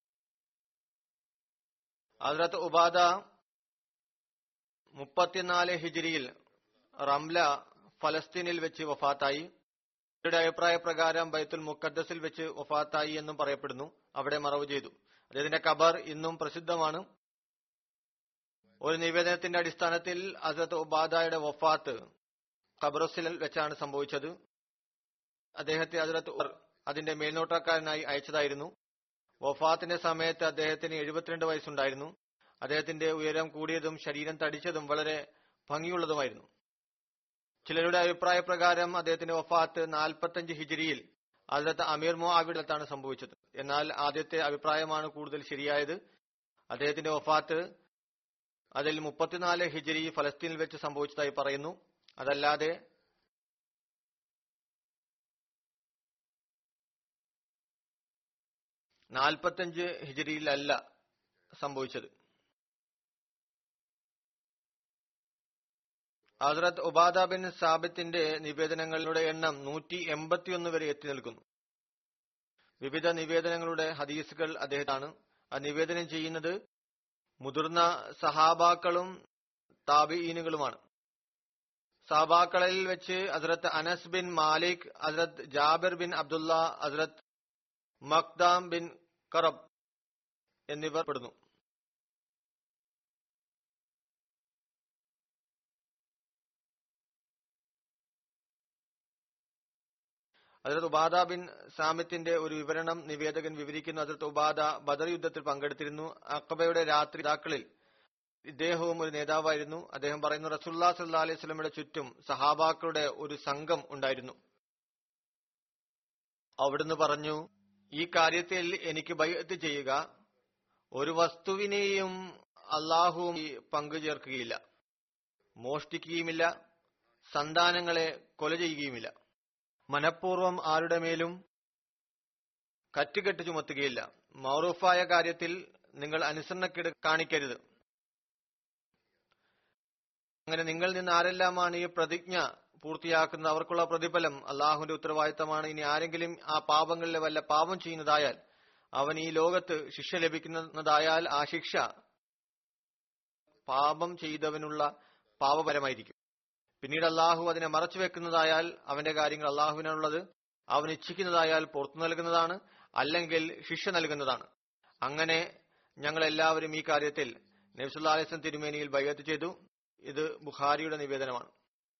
ഹസ്രത്ത് ഉബാദ മുപ്പത്തിനാല് ഹിജിരിയിൽ റംല ഫലസ്തീനിൽ വെച്ച് വഫാത്തായി ഇവരുടെ അഭിപ്രായ പ്രകാരം ബൈത്തുൽ മുക്കദ്ദസിൽ വെച്ച് വഫാത്തായി എന്നും പറയപ്പെടുന്നു അവിടെ മറവ് ചെയ്തു അദ്ദേഹത്തിന്റെ ഖബർ ഇന്നും പ്രസിദ്ധമാണ് ഒരു നിവേദനത്തിന്റെ അടിസ്ഥാനത്തിൽ അസത്ത് ഉബാദയുടെ വഫാത്ത് ഖബറസിൽ വെച്ചാണ് സംഭവിച്ചത് അദ്ദേഹത്തെ അതിലത്ത് അതിന്റെ മേൽനോട്ടക്കാരനായി അയച്ചതായിരുന്നു വഫാത്തിന്റെ സമയത്ത് അദ്ദേഹത്തിന് എഴുപത്തിരണ്ട് വയസ്സുണ്ടായിരുന്നു അദ്ദേഹത്തിന്റെ ഉയരം കൂടിയതും ശരീരം തടിച്ചതും വളരെ ഭംഗിയുള്ളതുമായിരുന്നു ചിലരുടെ അഭിപ്രായ പ്രകാരം അദ്ദേഹത്തിന്റെ വഫാത്ത് നാൽപ്പത്തഞ്ച് ഹിജിരിയിൽ അതിലത്ത് അമീർ മുആവിഡത്താണ് സംഭവിച്ചത് എന്നാൽ ആദ്യത്തെ അഭിപ്രായമാണ് കൂടുതൽ ശരിയായത് അദ്ദേഹത്തിന്റെ വഫാത്ത് അതിൽ മുപ്പത്തിനാല് ഹിജിരി ഫലസ്തീനിൽ വെച്ച് സംഭവിച്ചതായി പറയുന്നു അതല്ലാതെ നാൽപ്പത്തഞ്ച് ഹിജിരിയിലല്ല സംഭവിച്ചത് ഹസ്രത്ത് ഉബാദ ബിൻ സാബിത്തിന്റെ നിവേദനങ്ങളുടെ എണ്ണം നൂറ്റി എൺപത്തിയൊന്ന് വരെ എത്തി നിൽക്കുന്നു വിവിധ നിവേദനങ്ങളുടെ ഹദീസുകൾ അദ്ദേഹത്താണ് ആ നിവേദനം ചെയ്യുന്നത് മുതിർന്ന സഹാബാക്കളും താബിഈനുകളുമാണ് സഹാബാക്കളിൽ വെച്ച് ഹസ്രത്ത് അനസ് ബിൻ മാലിക് ഹസ്രത്ത് ജാബിർ ബിൻ അബ്ദുള്ള ഹസ്രത്ത് മക്ദാം ബിൻ കറബ് എന്നിവർ പെടുന്നു ഹജറത്ത് ഉബാദ ബിൻ സാമിത്തിന്റെ ഒരു വിവരണം നിവേദകൻ വിവരിക്കുന്നു ഹജറത്ത് ഉബാദ ബദർ യുദ്ധത്തിൽ പങ്കെടുത്തിരുന്നു അക്കബയുടെ രാത്രി നേതാക്കളിൽ ഇദ്ദേഹവും ഒരു നേതാവായിരുന്നു അദ്ദേഹം പറയുന്നു റസുല്ലാ സല്ലാ അലൈഹി സ്വലമയുടെ ചുറ്റും സഹാബാക്കളുടെ ഒരു സംഘം ഉണ്ടായിരുന്നു അവിടുന്ന് പറഞ്ഞു ഈ കാര്യത്തിൽ എനിക്ക് ബയ്യത്ത് ചെയ്യുക ഒരു വസ്തുവിനെയും അള്ളാഹുവും പങ്കുചേർക്കുകയില്ല മോഷ്ടിക്കുകയുമില്ല സന്താനങ്ങളെ കൊല ചെയ്യുകയുമില്ല മനഃപൂർവ്വം ആരുടെ മേലും കറ്റുകെട്ട് ചുമത്തുകയില്ല മൗറൂഫായ കാര്യത്തിൽ നിങ്ങൾ അനുസരണക്കേട് കാണിക്കരുത് അങ്ങനെ നിങ്ങളിൽ നിന്ന് ആരെല്ലാമാണ് ഈ പ്രതിജ്ഞ പൂർത്തിയാക്കുന്നത് അവർക്കുള്ള പ്രതിഫലം അള്ളാഹുവിന്റെ ഉത്തരവാദിത്തമാണ് ഇനി ആരെങ്കിലും ആ പാപങ്ങളിലെ വല്ല പാപം ചെയ്യുന്നതായാൽ അവൻ ഈ ലോകത്ത് ശിക്ഷ ലഭിക്കുന്നതായാൽ ആ ശിക്ഷ പാപം ചെയ്തവനുള്ള പാപപരമായിരിക്കും പിന്നീട് അള്ളാഹു അതിനെ മറച്ചു വെക്കുന്നതായാൽ അവന്റെ കാര്യങ്ങൾ അള്ളാഹുവിനുള്ളത് അവൻ ഇച്ഛിക്കുന്നതായാൽ പുറത്തു നൽകുന്നതാണ് അല്ലെങ്കിൽ ശിക്ഷ നൽകുന്നതാണ് അങ്ങനെ ഞങ്ങൾ എല്ലാവരും ഈ കാര്യത്തിൽ നബ്സുല്ലാ അലൈസ്ലം തിരുമേനിയിൽ ബൈഅത്ത് ചെയ്തു ഇത് ബുഖാരിയുടെ നിവേദനമാണ്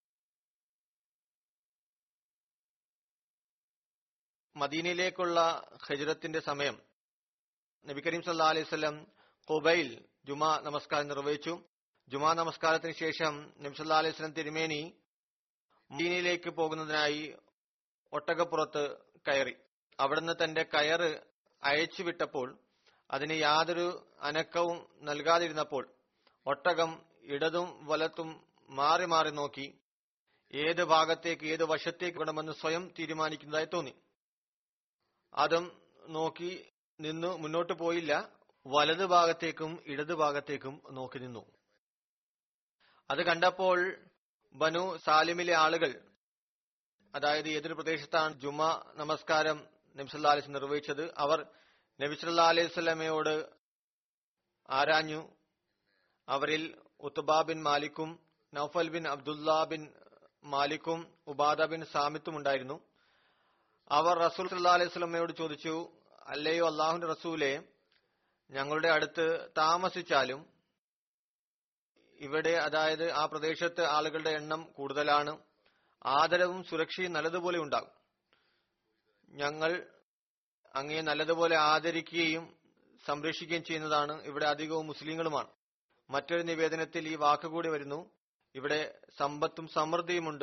മദീനയിലേക്കുള്ള ഹിജ്റത്തിന്റെ സമയം നബി കരീം സല്ലാ അലൈഹി സ്വലം കുബൈൽ ജുമാ നമസ്കാരം നിർവഹിച്ചു ജുമാ നമസ്കാരത്തിന് ശേഷം നബി സല്ലാ അലൈഹി സ്വലം തിരുമേനി മദീനയിലേക്ക് പോകുന്നതിനായി ഒട്ടകപ്പുറത്ത് കയറി അവിടുന്ന് തന്റെ കയറ് അയച്ചു വിട്ടപ്പോൾ അതിന് യാതൊരു അനക്കവും നൽകാതിരുന്നപ്പോൾ ഒട്ടകം ഇടതും വലത്തും മാറി മാറി നോക്കി ഏത് ഭാഗത്തേക്ക് ഏത് വശത്തേക്ക് വേണമെന്ന് സ്വയം തീരുമാനിക്കുന്നതായി തോന്നി അതും നോക്കി നിന്നു മുന്നോട്ട് പോയില്ല വലത് ഭാഗത്തേക്കും ഇടത് ഭാഗത്തേക്കും നോക്കി നിന്നു അത് കണ്ടപ്പോൾ ബനു സാലിമിലെ ആളുകൾ അതായത് ഏതൊരു പ്രദേശത്താണ് ജുമ നമസ്കാരം നബിസല്ലാ അലൈസ് നിർവഹിച്ചത് അവർ നബിസല്ലാ അലൈഹി സ്വലമയോട് ആരാഞ്ഞു അവരിൽ ഉത്തുബ ബിൻ മാലിക്കും നൌഫൽ ബിൻ അബ്ദുല്ല ബിൻ മാലിക്കും ഉബാദ ബിൻ സാമിത്തും ഉണ്ടായിരുന്നു അവർ റസൂൽ സല്ലാ അലൈഹി സ്വലമയോട് ചോദിച്ചു അല്ലയോ അള്ളാഹുന്റെ റസൂലെ ഞങ്ങളുടെ അടുത്ത് താമസിച്ചാലും ഇവിടെ അതായത് ആ പ്രദേശത്ത് ആളുകളുടെ എണ്ണം കൂടുതലാണ് ആദരവും സുരക്ഷയും നല്ലതുപോലെ ഉണ്ടാകും ഞങ്ങൾ അങ്ങയെ നല്ലതുപോലെ ആദരിക്കുകയും സംരക്ഷിക്കുകയും ചെയ്യുന്നതാണ് ഇവിടെ അധികവും മുസ്ലിങ്ങളുമാണ് മറ്റൊരു നിവേദനത്തിൽ ഈ വാക്കുകൂടി വരുന്നു ഇവിടെ സമ്പത്തും സമൃദ്ധിയുമുണ്ട്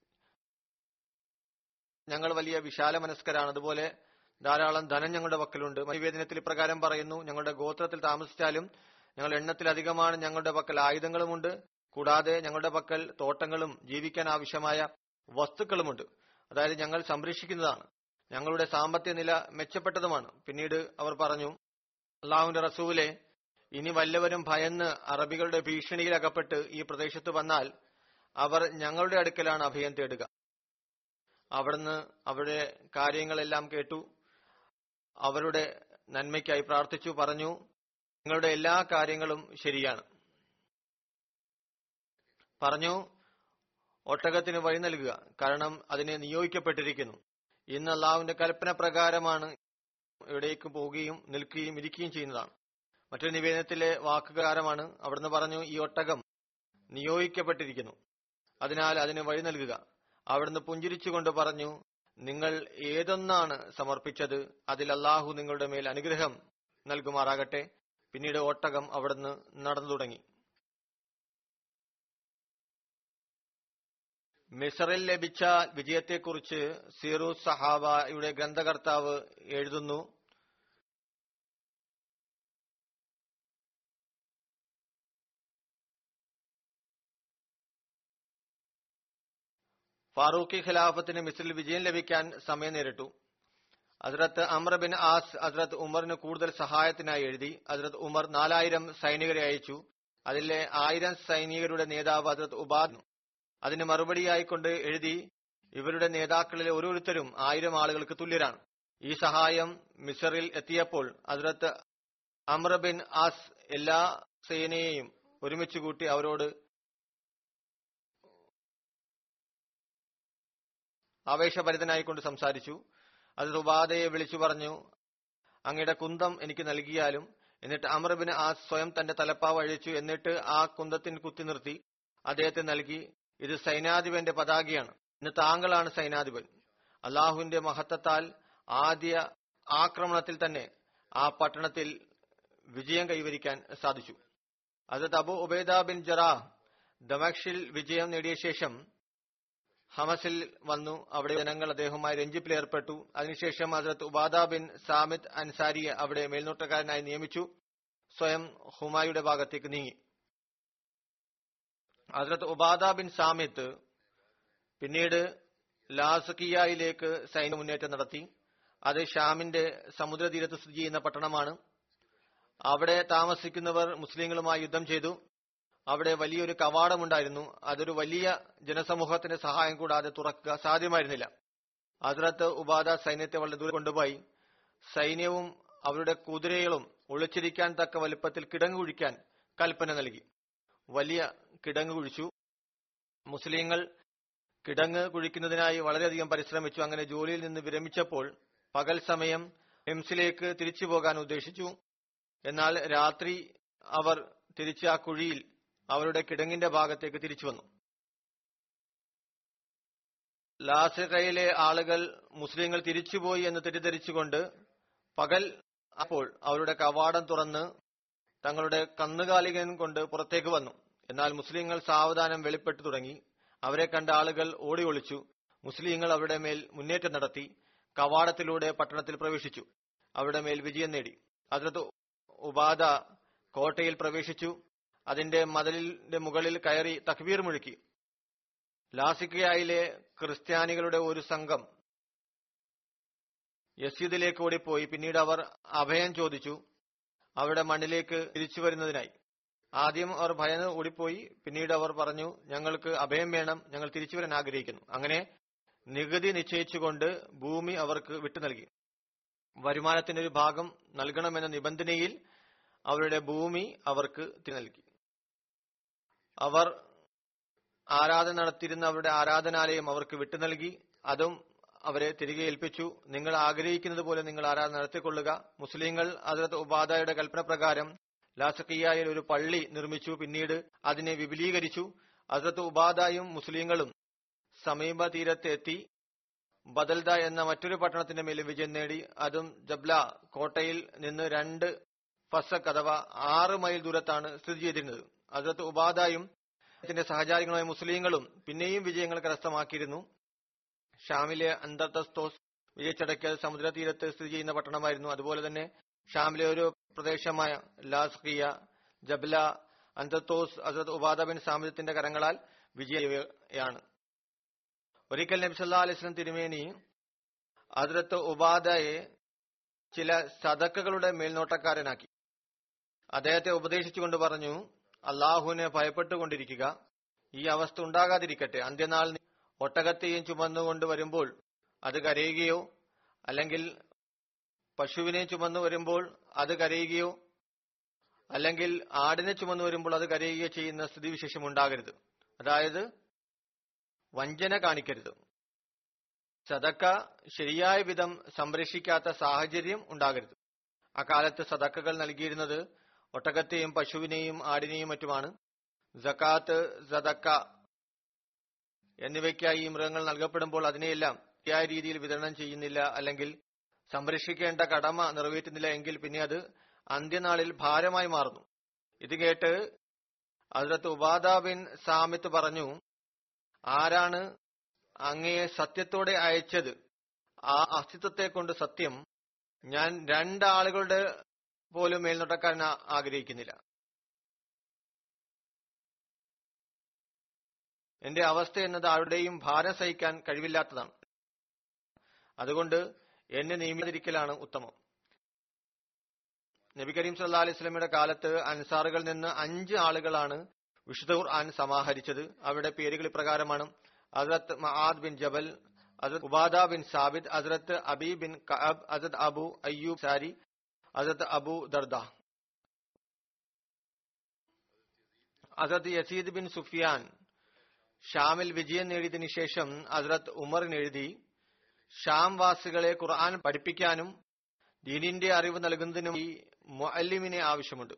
ഞങ്ങൾ വലിയ വിശാല മനസ്കരാണ് അതുപോലെ ധാരാളം ധനം ഞങ്ങളുടെ പക്കലുണ്ട് നിവേദനത്തിൽ ഇപ്രകാരം പറയുന്നു ഞങ്ങളുടെ ഗോത്രത്തിൽ താമസിച്ചാലും ഞങ്ങൾ എണ്ണത്തിലധികമാണ് ഞങ്ങളുടെ പക്കൽ ആയുധങ്ങളുമുണ്ട് കൂടാതെ ഞങ്ങളുടെ പക്കൽ തോട്ടങ്ങളും ജീവിക്കാൻ ആവശ്യമായ വസ്തുക്കളുമുണ്ട് അതായത് ഞങ്ങൾ സംരക്ഷിക്കുന്നതാണ് ഞങ്ങളുടെ സാമ്പത്തിക നില മെച്ചപ്പെട്ടതുമാണ് പിന്നീട് അവർ പറഞ്ഞു അള്ളാഹുവിന്റെ റസൂലെ ഇനി വല്ലവരും ഭയന്ന് അറബികളുടെ ഭീഷണിയിൽ അകപ്പെട്ട് ഈ പ്രദേശത്ത് വന്നാൽ അവർ ഞങ്ങളുടെ അടുക്കലാണ് അഭയം തേടുക അവിടുന്ന് അവരുടെ കാര്യങ്ങളെല്ലാം കേട്ടു അവരുടെ നന്മയ്ക്കായി പ്രാർത്ഥിച്ചു പറഞ്ഞു നിങ്ങളുടെ എല്ലാ കാര്യങ്ങളും ശരിയാണ് പറഞ്ഞു ഒട്ടകത്തിന് വഴി നൽകുക കാരണം അതിനെ നിയോഗിക്കപ്പെട്ടിരിക്കുന്നു ഇന്ന് അള്ളാഹുവിന്റെ കൽപ്പന പ്രകാരമാണ് എവിടേക്ക് പോവുകയും നിൽക്കുകയും ഇരിക്കുകയും ചെയ്യുന്നതാണ് മറ്റൊരു നിവേദനത്തിലെ വാക്കുകാരമാണ് അവിടുന്ന് പറഞ്ഞു ഈ ഒട്ടകം നിയോഗിക്കപ്പെട്ടിരിക്കുന്നു അതിനാൽ അതിന് വഴി നൽകുക അവിടുന്ന് പുഞ്ചിരിച്ചുകൊണ്ട് പറഞ്ഞു നിങ്ങൾ ഏതൊന്നാണ് സമർപ്പിച്ചത് അതിൽ അള്ളാഹു നിങ്ങളുടെ മേൽ അനുഗ്രഹം നൽകുമാറാകട്ടെ പിന്നീട് ഒട്ടകം അവിടുന്ന് നടന്നു തുടങ്ങി മിസറിൽ ലഭിച്ച വിജയത്തെക്കുറിച്ച് സീറു സഹാബയുടെ ഗ്രന്ഥകർത്താവ് എഴുതുന്നു ഫാറൂഖി ഖിലാഫത്തിന് മിസ്രിൽ വിജയം ലഭിക്കാൻ സമയം നേരിട്ടു ഹസ്രത്ത് അമർ ബിൻ ആസ് ഹസ്രത്ത് ഉമറിന് കൂടുതൽ സഹായത്തിനായി എഴുതി ഹസ്രത്ത് ഉമർ നാലായിരം സൈനികരെ അയച്ചു അതിലെ ആയിരം സൈനികരുടെ നേതാവ് ഹസ്രത്ത് ഉബാദ് അതിന് മറുപടിയായിക്കൊണ്ട് എഴുതി ഇവരുടെ നേതാക്കളിലെ ഓരോരുത്തരും ആയിരം ആളുകൾക്ക് തുല്യരാണ് ഈ സഹായം മിസറിൽ എത്തിയപ്പോൾ ഹസ്രത്ത് അമർ ബിൻ ആസ് എല്ലാ സേനയെയും ഒരുമിച്ച് കൂട്ടി അവരോട് ആവേശഭരിതനായിക്കൊണ്ട് സംസാരിച്ചു അത് റുബാദയെ വിളിച്ചു പറഞ്ഞു അങ്ങയുടെ കുന്തം എനിക്ക് നൽകിയാലും എന്നിട്ട് അമർബിന് ആ സ്വയം തന്റെ തലപ്പാവ് അഴിച്ചു എന്നിട്ട് ആ കുന്തത്തിന് കുത്തി നിർത്തി അദ്ദേഹത്തെ നൽകി ഇത് സൈനാധിപന്റെ പതാകയാണ് ഇന്ന് താങ്കളാണ് സൈനാധിപൻ അള്ളാഹുവിന്റെ മഹത്വത്താൽ ആദ്യ ആക്രമണത്തിൽ തന്നെ ആ പട്ടണത്തിൽ വിജയം കൈവരിക്കാൻ സാധിച്ചു അത് അബു ഉബൈദ ബിൻ ജറാ ദമക്ഷിൽ വിജയം നേടിയ ശേഷം ഹമസിൽ വന്നു അവിടെ ജനങ്ങൾ അദ്ദേഹവുമായി രഞ്ജിപ്പിൽ ഏർപ്പെട്ടു അതിനുശേഷം ഹസരത്ത് ഉബാദ ബിൻ സാമിദ് അൻസാരിയെ അവിടെ മേൽനോട്ടക്കാരനായി നിയമിച്ചു സ്വയം ഹുമായുടെ ഭാഗത്തേക്ക് നീങ്ങി ഹസരത്ത് ഉബാദ ബിൻ സാമിത്ത് പിന്നീട് ലാസക്കിയയിലേക്ക് സൈന്യ മുന്നേറ്റം നടത്തി അത് ഷാമിന്റെ സമുദ്രതീരത്ത് സ്ഥിതി ചെയ്യുന്ന പട്ടണമാണ് അവിടെ താമസിക്കുന്നവർ മുസ്ലിങ്ങളുമായി യുദ്ധം ചെയ്തു അവിടെ വലിയൊരു കവാടമുണ്ടായിരുന്നു അതൊരു വലിയ ജനസമൂഹത്തിന്റെ സഹായം കൂടാതെ തുറക്കുക സാധ്യമായിരുന്നില്ല ഹസ്രത്ത് ഉബാദ സൈന്യത്തെ വളരെ ദൂരം കൊണ്ടുപോയി സൈന്യവും അവരുടെ കുതിരകളും ഒളിച്ചിരിക്കാൻ തക്ക വലുപ്പത്തിൽ കിടങ്ങ് കുഴിക്കാൻ കൽപ്പന നൽകി വലിയ കിടങ്ങ് കുഴിച്ചു മുസ്ലിങ്ങൾ കിടങ്ങ് കുഴിക്കുന്നതിനായി വളരെയധികം പരിശ്രമിച്ചു അങ്ങനെ ജോലിയിൽ നിന്ന് വിരമിച്ചപ്പോൾ പകൽ സമയം എംസിലേക്ക് തിരിച്ചു പോകാൻ ഉദ്ദേശിച്ചു എന്നാൽ രാത്രി അവർ തിരിച്ച് ആ കുഴിയിൽ അവരുടെ കിടങ്ങിന്റെ ഭാഗത്തേക്ക് തിരിച്ചു വന്നു ലാസിഖയിലെ ആളുകൾ മുസ്ലിങ്ങൾ തിരിച്ചുപോയി എന്ന് തെറ്റിദ്ധരിച്ചുകൊണ്ട് പകൽ അപ്പോൾ അവരുടെ കവാടം തുറന്ന് തങ്ങളുടെ കന്നുകാലികൻ കൊണ്ട് പുറത്തേക്ക് വന്നു എന്നാൽ മുസ്ലിങ്ങൾ സാവധാനം വെളിപ്പെട്ടു തുടങ്ങി അവരെ കണ്ട ആളുകൾ ഓടി ഒളിച്ചു മുസ്ലിങ്ങൾ അവരുടെ മേൽ മുന്നേറ്റം നടത്തി കവാടത്തിലൂടെ പട്ടണത്തിൽ പ്രവേശിച്ചു അവരുടെ മേൽ വിജയം നേടി അതിനകത്ത് ഉബാദ കോട്ടയിൽ പ്രവേശിച്ചു അതിന്റെ മതിലിന്റെ മുകളിൽ കയറി തക്ബീർ മുഴുക്കി ലാസിക്കയായിലെ ക്രിസ്ത്യാനികളുടെ ഒരു സംഘം യസീദിലേക്ക് ഓടിപ്പോയി പിന്നീട് അവർ അഭയം ചോദിച്ചു അവിടെ മണ്ണിലേക്ക് തിരിച്ചു വരുന്നതിനായി ആദ്യം അവർ ഭയന്ന് ഓടിപ്പോയി പിന്നീട് അവർ പറഞ്ഞു ഞങ്ങൾക്ക് അഭയം വേണം ഞങ്ങൾ തിരിച്ചു വരാൻ ആഗ്രഹിക്കുന്നു അങ്ങനെ നികുതി നിശ്ചയിച്ചുകൊണ്ട് ഭൂമി അവർക്ക് വിട്ടു നൽകി വരുമാനത്തിന്റെ ഒരു ഭാഗം നൽകണമെന്ന നിബന്ധനയിൽ അവരുടെ ഭൂമി അവർക്ക് തിരി നൽകി അവർ ആരാധന നടത്തിയിരുന്ന അവരുടെ ആരാധനാലയം അവർക്ക് വിട്ടു നൽകി അതും അവരെ തിരികെ ഏൽപ്പിച്ചു നിങ്ങൾ ആഗ്രഹിക്കുന്നത് പോലെ നിങ്ങൾ ആരാധന നടത്തിക്കൊള്ളുക മുസ്ലിങ്ങൾ അതിർത്ത് ഉപാധയുടെ കൽപ്പന പ്രകാരം ലാസക്കിയായിൽ ഒരു പള്ളി നിർമ്മിച്ചു പിന്നീട് അതിനെ വിപുലീകരിച്ചു അതിർത്ത് ഉപാധായും മുസ്ലിങ്ങളും സമീപ തീരത്ത് എത്തി ബദൽദ എന്ന മറ്റൊരു പട്ടണത്തിന്റെ മേൽ വിജയം നേടി അതും ജബ്ല കോട്ടയിൽ നിന്ന് രണ്ട് ഫസക് അഥവാ ആറ് മൈൽ ദൂരത്താണ് സ്ഥിതി ചെയ്തിരുന്നത് അതിർത്ത് ഉപാധായും ത്തിന്റെ സഹചാരികളായ മുസ്ലിങ്ങളും പിന്നെയും വിജയങ്ങൾ കരസ്ഥമാക്കിയിരുന്നു ഷാമിലെ അന്തർത്തസ്തോസ് വിജയിച്ചടക്കിയ സമുദ്ര തീരത്ത് സ്ഥിതി ചെയ്യുന്ന പട്ടണമായിരുന്നു അതുപോലെ തന്നെ ഷാമിലെ ഒരു പ്രദേശമായ ലാസ്കിയ ജബ്ല അന്തത്തോസ് അസദ് ഉബാദ ബിൻ സാമിദത്തിന്റെ കരങ്ങളാൽ വിജയാണ് ഒരിക്കൽ നബി സല്ലാ അലൈസ്ലം തിരുമേനി അതിർത്ത് ഉബാദയെ ചില സദക്കകളുടെ മേൽനോട്ടക്കാരനാക്കി അദ്ദേഹത്തെ ഉപദേശിച്ചുകൊണ്ട് പറഞ്ഞു അള്ളാഹുവിനെ ഭയപ്പെട്ടുകൊണ്ടിരിക്കുക ഈ അവസ്ഥ ഉണ്ടാകാതിരിക്കട്ടെ അന്ത്യനാൾ ഒട്ടകത്തെയും ചുമന്നുകൊണ്ട് വരുമ്പോൾ അത് കരയുകയോ അല്ലെങ്കിൽ പശുവിനെ ചുമന്നു വരുമ്പോൾ അത് കരയുകയോ അല്ലെങ്കിൽ ആടിനെ ചുമന്നു വരുമ്പോൾ അത് കരയുകയോ ചെയ്യുന്ന സ്ഥിതിവിശേഷം ഉണ്ടാകരുത് അതായത് വഞ്ചന കാണിക്കരുത് സദക്ക ശരിയായ വിധം സംരക്ഷിക്കാത്ത സാഹചര്യം ഉണ്ടാകരുത് അക്കാലത്ത് സദക്കകൾ നൽകിയിരുന്നത് ഒട്ടകത്തെയും പശുവിനെയും ആടിനെയും മറ്റുമാണ് ജക്കാത്ത് സദക്ക എന്നിവയ്ക്കായി ഈ മൃഗങ്ങൾ നൽകപ്പെടുമ്പോൾ അതിനെയെല്ലാം ശരിയായ രീതിയിൽ വിതരണം ചെയ്യുന്നില്ല അല്ലെങ്കിൽ സംരക്ഷിക്കേണ്ട കടമ നിറവേറ്റുന്നില്ല എങ്കിൽ പിന്നെ അത് അന്ത്യനാളിൽ ഭാരമായി മാറുന്നു ഇത് കേട്ട് അതിലത്ത് ഉബാദ ബിൻ സാമിത്ത് പറഞ്ഞു ആരാണ് അങ്ങയെ സത്യത്തോടെ അയച്ചത് ആ അസ്തിത്വത്തെ കൊണ്ട് സത്യം ഞാൻ രണ്ടാളുകളുടെ പോലും മേൽനോട്ടക്കാരൻ ആഗ്രഹിക്കുന്നില്ല എന്റെ അവസ്ഥ എന്നത് ആരുടെയും ഭാരം സഹിക്കാൻ കഴിവില്ലാത്തതാണ് അതുകൊണ്ട് എന്നെ നിയമിതിരിക്കലാണ് ഉത്തമം നബി കരീം സല്ലാ അലൈഹി സ്വലമിയുടെ കാലത്ത് അൻസാറുകളിൽ നിന്ന് അഞ്ച് ആളുകളാണ് വിശുദ്ധ ഖുർആൻ സമാഹരിച്ചത് അവരുടെ പേരുകൾ ഇപ്രകാരമാണ് ഹസ്രത്ത് മഹാദ് ബിൻ ജബൽ ഹസ്രത്ത് ഉബാദ ബിൻ സാബിദ് ഹസ്രത്ത് അബി ബിൻ കഅബ് ഹസ്രത്ത് അബു അയ്യൂബ് സാരി ഹസ്രത്ത് അബു ദർദ ഹസ്രത്ത് യസീദ് ബിൻ സുഫിയാൻ ഷാമിൽ വിജയം നേടിയതിനു ശേഷം ഹസ്രത്ത് ഉമറിന് എഴുതി ഷാം വാസികളെ ഖുർആൻ പഠിപ്പിക്കാനും ദീനിന്റെ അറിവ് നൽകുന്നതിനും ഈ മുഅല്ലിമിനെ ആവശ്യമുണ്ട്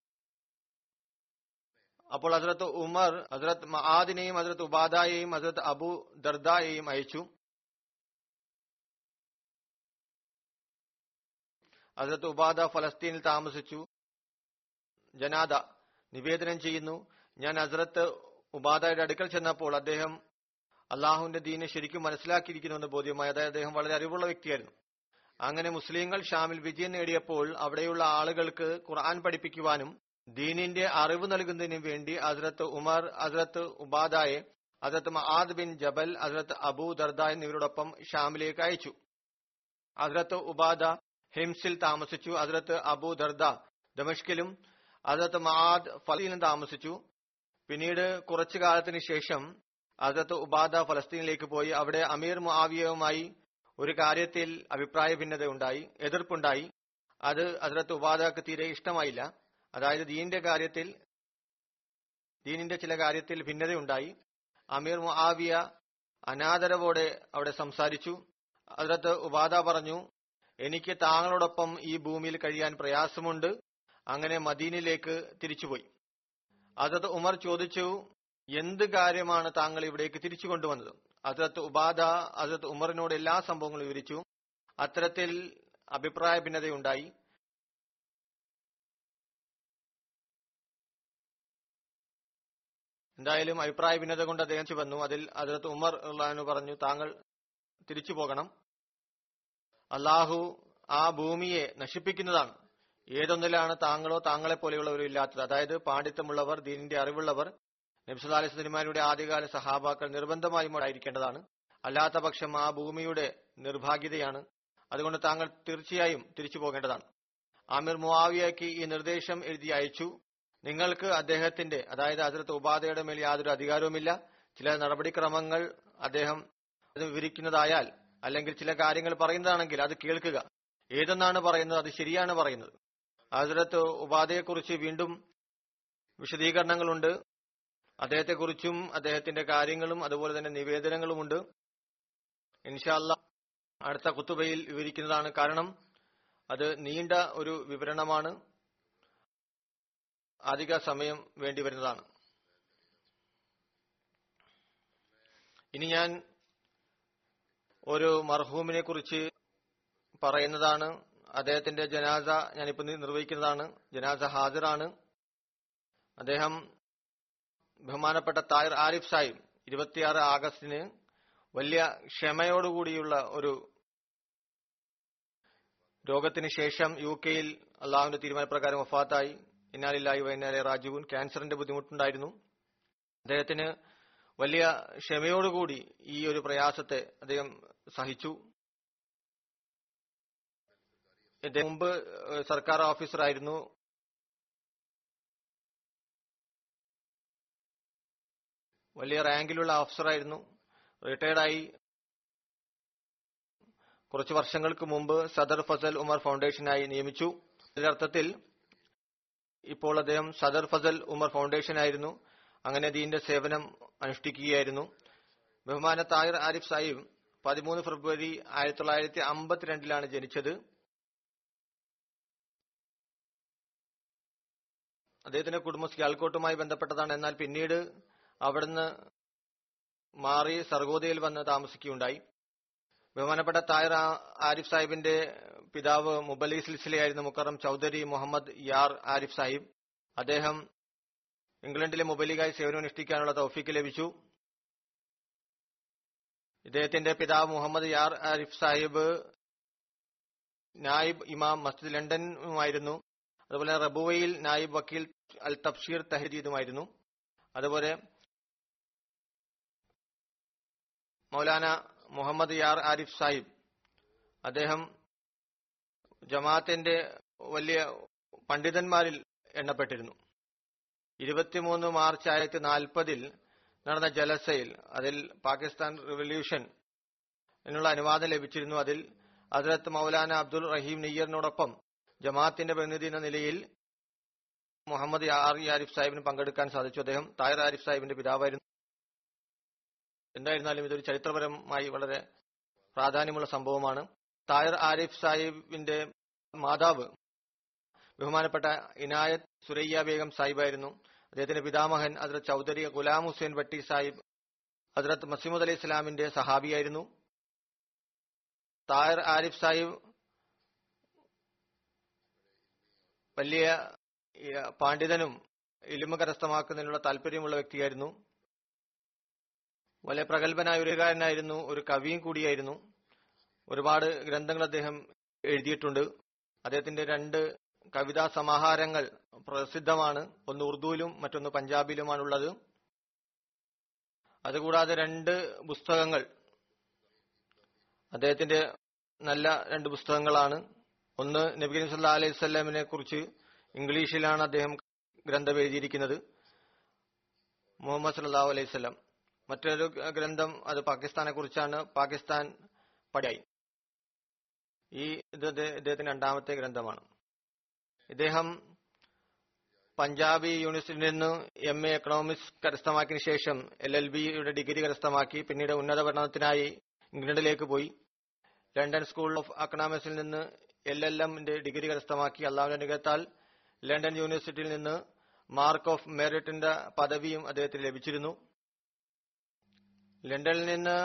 അപ്പോൾ ഹസ്രത്ത് ഉമർ ഹസ്രത്ത് മഹാദിനെയും ഹസ്രത്ത് ഉബാദയെയും ഹസ്രത്ത് അബു ദർദയെയും അയച്ചു ഹസ്രത്ത് ഉബാദ ഫലസ്തീനിൽ താമസിച്ചു ജനാദ നിവേദനം ചെയ്യുന്നു ഞാൻ ഹസ്രത്ത് ഉബാദയുടെ അടുക്കൽ ചെന്നപ്പോൾ അദ്ദേഹം അള്ളാഹുവിന്റെ ദീനെ ശരിക്കും മനസ്സിലാക്കിയിരിക്കുന്നുവെന്ന് ബോധ്യമായി അതായത് അദ്ദേഹം വളരെ അറിവുള്ള വ്യക്തിയായിരുന്നു അങ്ങനെ മുസ്ലിങ്ങൾ ഷാമിൽ വിജയം നേടിയപ്പോൾ അവിടെയുള്ള ആളുകൾക്ക് ഖുർആൻ പഠിപ്പിക്കുവാനും ദീനിന്റെ അറിവ് നൽകുന്നതിനും വേണ്ടി ഹസ്രത്ത് ഉമർ ഹസ്രത്ത് ഉബാദായെ ഹസ്രത്ത് മഹാദ് ബിൻ ജബൽ ഹസ്രത്ത് അബൂ ദർദ എന്നിവരോടൊപ്പം ഷാമിലേക്ക് അയച്ചു ഹസ്രത്ത് ഉബാദ ഹിംസിൽ താമസിച്ചു ഹസ്രത്ത് അബൂ ദർദ ദമഷ്കിലും ഹസ്രത്ത് മഹാദ് ഫലീലും താമസിച്ചു പിന്നീട് കുറച്ചു കാലത്തിന് ശേഷം ഹസ്രത്ത് ഉബാദ ഫലസ്തീനിലേക്ക് പോയി അവിടെ അമീർ മുആവിയവുമായി ഒരു കാര്യത്തിൽ അഭിപ്രായ ഭിന്നത ഉണ്ടായി എതിർപ്പുണ്ടായി അത് ഹസ്രത്ത് ഉബാദക്ക് തീരെ ഇഷ്ടമായില്ല അതായത് ദീനിന്റെ കാര്യത്തിൽ ദീനിന്റെ ചില കാര്യത്തിൽ ഭിന്നതയുണ്ടായി അമീർ മുആവിയ അനാദരവോടെ അവിടെ സംസാരിച്ചു ഹസ്രത്ത് ഉബാദ പറഞ്ഞു എനിക്ക് താങ്കളോടൊപ്പം ഈ ഭൂമിയിൽ കഴിയാൻ പ്രയാസമുണ്ട് അങ്ങനെ മദീനിലേക്ക് തിരിച്ചുപോയി ഹസരത്ത് ഉമർ ചോദിച്ചു എന്ത് കാര്യമാണ് താങ്കൾ ഇവിടേക്ക് തിരിച്ചു കൊണ്ടുവന്നത് ഹസരത്ത് ഉബാദ ഹസരത്ത് ഉമറിനോട് എല്ലാ സംഭവങ്ങളും വിവരിച്ചു അത്തരത്തിൽ അഭിപ്രായ ഭിന്നതയുണ്ടായി എന്തായാലും അഭിപ്രായ ഭിന്നത കൊണ്ട് അദ്ദേഹം വന്നു അതിൽ ഹസരത്ത് ഉമർ ഉള്ളഹാനു പറഞ്ഞു താങ്കൾ തിരിച്ചു പോകണം അള്ളാഹു ആ ഭൂമിയെ നശിപ്പിക്കുന്നതാണ് ഏതൊന്നിലാണ് താങ്കളോ താങ്കളെ പോലെയുള്ളവരോ ഇല്ലാത്തത് അതായത് പാണ്ഡിത്യമുള്ളവർ ദീനിന്റെ അറിവുള്ളവർ നബ്സുല്ലാലി സിനിമാരുടെ ആദ്യകാല സഹാബാക്കൾ നിർബന്ധമായും ഉണ്ടായിരിക്കേണ്ടതാണ് അല്ലാത്ത പക്ഷം ആ ഭൂമിയുടെ നിർഭാഗ്യതയാണ് അതുകൊണ്ട് താങ്കൾ തീർച്ചയായും തിരിച്ചു പോകേണ്ടതാണ് ആമിർ മുവാവിയയ്ക്ക് ഈ നിർദ്ദേശം എഴുതി അയച്ചു നിങ്ങൾക്ക് അദ്ദേഹത്തിന്റെ അതായത് ഹസരത്ത് ഉപാധയുടെ മേൽ യാതൊരു അധികാരവുമില്ല ചില നടപടിക്രമങ്ങൾ അദ്ദേഹം അത് വിവരിക്കുന്നതായാൽ അല്ലെങ്കിൽ ചില കാര്യങ്ങൾ പറയുന്നതാണെങ്കിൽ അത് കേൾക്കുക ഏതെന്നാണ് പറയുന്നത് അത് ശരിയാണ് പറയുന്നത് ഹസരത്ത് ഉപാധയെക്കുറിച്ച് വീണ്ടും വിശദീകരണങ്ങളുണ്ട് അദ്ദേഹത്തെക്കുറിച്ചും അദ്ദേഹത്തിന്റെ കാര്യങ്ങളും അതുപോലെ തന്നെ നിവേദനങ്ങളുമുണ്ട് ഇൻഷാല്ല അടുത്ത കുത്തുബയിൽ വിവരിക്കുന്നതാണ് കാരണം അത് നീണ്ട ഒരു വിവരണമാണ് അധിക സമയം വേണ്ടി വരുന്നതാണ് ഇനി ഞാൻ ഒരു മർഹൂമിനെ കുറിച്ച് പറയുന്നതാണ് അദ്ദേഹത്തിന്റെ ജനാസ ഞാനിപ്പോ നിർവഹിക്കുന്നതാണ് ജനാസ ഹാജറാണ് അദ്ദേഹം ബഹുമാനപ്പെട്ട തായർ ആരിഫ് സാഹിബ് ഇരുപത്തിയാറ് ആഗസ്റ്റിന് വലിയ ക്ഷമയോടുകൂടിയുള്ള ഒരു രോഗത്തിന് ശേഷം യു കെയിൽ അള്ളാഹുവിന്റെ തീരുമാനപ്രകാരം വഫാത്തായി ഇന്നാലില്ലായി വൈകുന്നേരം രാജുവിൻ ക്യാൻസറിന്റെ ബുദ്ധിമുട്ടുണ്ടായിരുന്നു അദ്ദേഹത്തിന് വലിയ ക്ഷമയോടുകൂടി ഈ ഒരു പ്രയാസത്തെ അദ്ദേഹം സഹിച്ചു ഇദ്ദേഹം മുമ്പ് സർക്കാർ ഓഫീസറായിരുന്നു വലിയ റാങ്കിലുള്ള ഓഫീസറായിരുന്നു റിട്ടയർഡായി കുറച്ച് വർഷങ്ങൾക്ക് മുമ്പ് സദർ ഫസൽ ഉമർ ഫൗണ്ടേഷനായി നിയമിച്ചു ഇതിനർത്ഥത്തിൽ ഇപ്പോൾ അദ്ദേഹം സദർ ഫസൽ ഉമർ ഫൗണ്ടേഷനായിരുന്നു അങ്ങനെ ദീന്റെ സേവനം അനുഷ്ഠിക്കുകയായിരുന്നു ബഹുമാന താഹിർ ആരിഫ് സാഹിബ് പതിമൂന്ന് ഫെബ്രുവരി ആയിരത്തി തൊള്ളായിരത്തി അമ്പത്തിരണ്ടിലാണ് ജനിച്ചത് അദ്ദേഹത്തിന്റെ കുടുംബം സ്യാൽക്കോട്ടുമായി ബന്ധപ്പെട്ടതാണ് എന്നാൽ പിന്നീട് അവിടുന്ന് മാറി സർഗോദയിൽ വന്ന് താമസിക്കുകയുണ്ടായി ബഹുമാനപ്പെട്ട തായർ ആരിഫ് സാഹിബിന്റെ പിതാവ് മുബലി സിൽസിലയായിരുന്ന മുക്കറം ചൌധരി മുഹമ്മദ് യാർ ആരിഫ് സാഹിബ് അദ്ദേഹം ഇംഗ്ലണ്ടിലെ മുബലികായി സേവനമനുഷ്ഠിക്കാനുള്ള തൗഫീക്ക് ലഭിച്ചു ഇദ്ദേഹത്തിന്റെ പിതാവ് മുഹമ്മദ് യാർ ആരിഫ് സാഹിബ് നായിബ് ഇമാം മസ്ജിദ് ലണ്ടനുമായിരുന്നു അതുപോലെ റബുവയിൽ നായിബ് വക്കീൽ അൽ തബ്ഷീർ തഹരീദുമായിരുന്നു അതുപോലെ മൗലാന മുഹമ്മദ് യാർ ആരിഫ് സാഹിബ് അദ്ദേഹം ജമാഅത്തിന്റെ വലിയ പണ്ഡിതന്മാരിൽ എണ്ണപ്പെട്ടിരുന്നു ഇരുപത്തിമൂന്ന് മാർച്ച് ആയിരത്തി നാൽപ്പതിൽ നടന്ന ജലസയിൽ അതിൽ പാകിസ്ഥാൻ റിവല്യൂഷൻ എന്നുള്ള അനുവാദം ലഭിച്ചിരുന്നു അതിൽ ഹസ്രത്ത് മൗലാന അബ്ദുൾ റഹീം നെയ്യറിനോടൊപ്പം ജമാഅത്തിന്റെ പ്രതിനിധി എന്ന നിലയിൽ മുഹമ്മദ് ആർ ആരിഫ് സാഹിബിന് പങ്കെടുക്കാൻ സാധിച്ചു അദ്ദേഹം തായർ ആരിഫ് സാഹിബിന്റെ പിതാവായിരുന്നു എന്തായിരുന്നാലും ഇതൊരു ചരിത്രപരമായി വളരെ പ്രാധാന്യമുള്ള സംഭവമാണ് തായർ ആരിഫ് സാഹിബിന്റെ മാതാവ് ബഹുമാനപ്പെട്ട ഇനായത്ത് സുരയ്യ ബേഗം സാഹിബായിരുന്നു അദ്ദേഹത്തിന്റെ പിതാമഹൻ ഹസ്രത് ചൌധരി ഗുലാം ഹുസൈൻ ഭട്ടി സാഹിബ് ഹസ്രത്ത് മസീമുദ് അലി ഇസ്ലാമിന്റെ സഹാബിയായിരുന്നു തായർ ആരിഫ് സാഹിബ് വലിയ പാണ്ഡിതനും ഇലിമ കരസ്ഥമാക്കുന്നതിനുള്ള താല്പര്യമുള്ള വ്യക്തിയായിരുന്നു വളരെ പ്രഗത്ഭനായ ഒരു കാരനായിരുന്നു ഒരു കവിയും കൂടിയായിരുന്നു ഒരുപാട് ഗ്രന്ഥങ്ങൾ അദ്ദേഹം എഴുതിയിട്ടുണ്ട് അദ്ദേഹത്തിന്റെ രണ്ട് കവിതാ സമാഹാരങ്ങൾ പ്രസിദ്ധമാണ് ഒന്ന് ഉറുദുവിലും മറ്റൊന്ന് പഞ്ചാബിലുമാണുള്ളത് അതുകൂടാതെ രണ്ട് പുസ്തകങ്ങൾ അദ്ദേഹത്തിന്റെ നല്ല രണ്ട് പുസ്തകങ്ങളാണ് ഒന്ന് നബി സല്ലാ അലൈഹി സ്വല്ലാമിനെ കുറിച്ച് ഇംഗ്ലീഷിലാണ് അദ്ദേഹം ഗ്രന്ഥം എഴുതിയിരിക്കുന്നത് മുഹമ്മദ് സല്ലാഹു അലൈഹി സ്വലം മറ്റൊരു ഗ്രന്ഥം അത് പാകിസ്ഥാനെ കുറിച്ചാണ് പാകിസ്ഥാൻ പടിയായി ഈ ഇത് ഇദ്ദേഹത്തിന്റെ രണ്ടാമത്തെ ഗ്രന്ഥമാണ് ഇദ്ദേഹം പഞ്ചാബി യൂണിവേഴ്സിറ്റിയിൽ നിന്ന് എം എ എക്കണോമിക്സ് കരസ്ഥമാക്കിയ ശേഷം എൽ എൽ ബിയുടെ ഡിഗ്രി കരസ്ഥമാക്കി പിന്നീട് ഉന്നത പഠനത്തിനായി ഇംഗ്ലണ്ടിലേക്ക് പോയി ലണ്ടൻ സ്കൂൾ ഓഫ് എക്കണോമിക്സിൽ നിന്ന് എൽ എൽ എമ്മിന്റെ ഡിഗ്രി കരസ്ഥമാക്കി അള്ളാഹുവിന്റെ അനുഗ്രഹത്താൽ ലണ്ടൻ യൂണിവേഴ്സിറ്റിയിൽ നിന്ന് മാർക്ക് ഓഫ് മെറിറ്റിന്റെ പദവിയും അദ്ദേഹത്തിന് ലഭിച്ചിരുന്നു ലണ്ടനിൽ നിന്ന്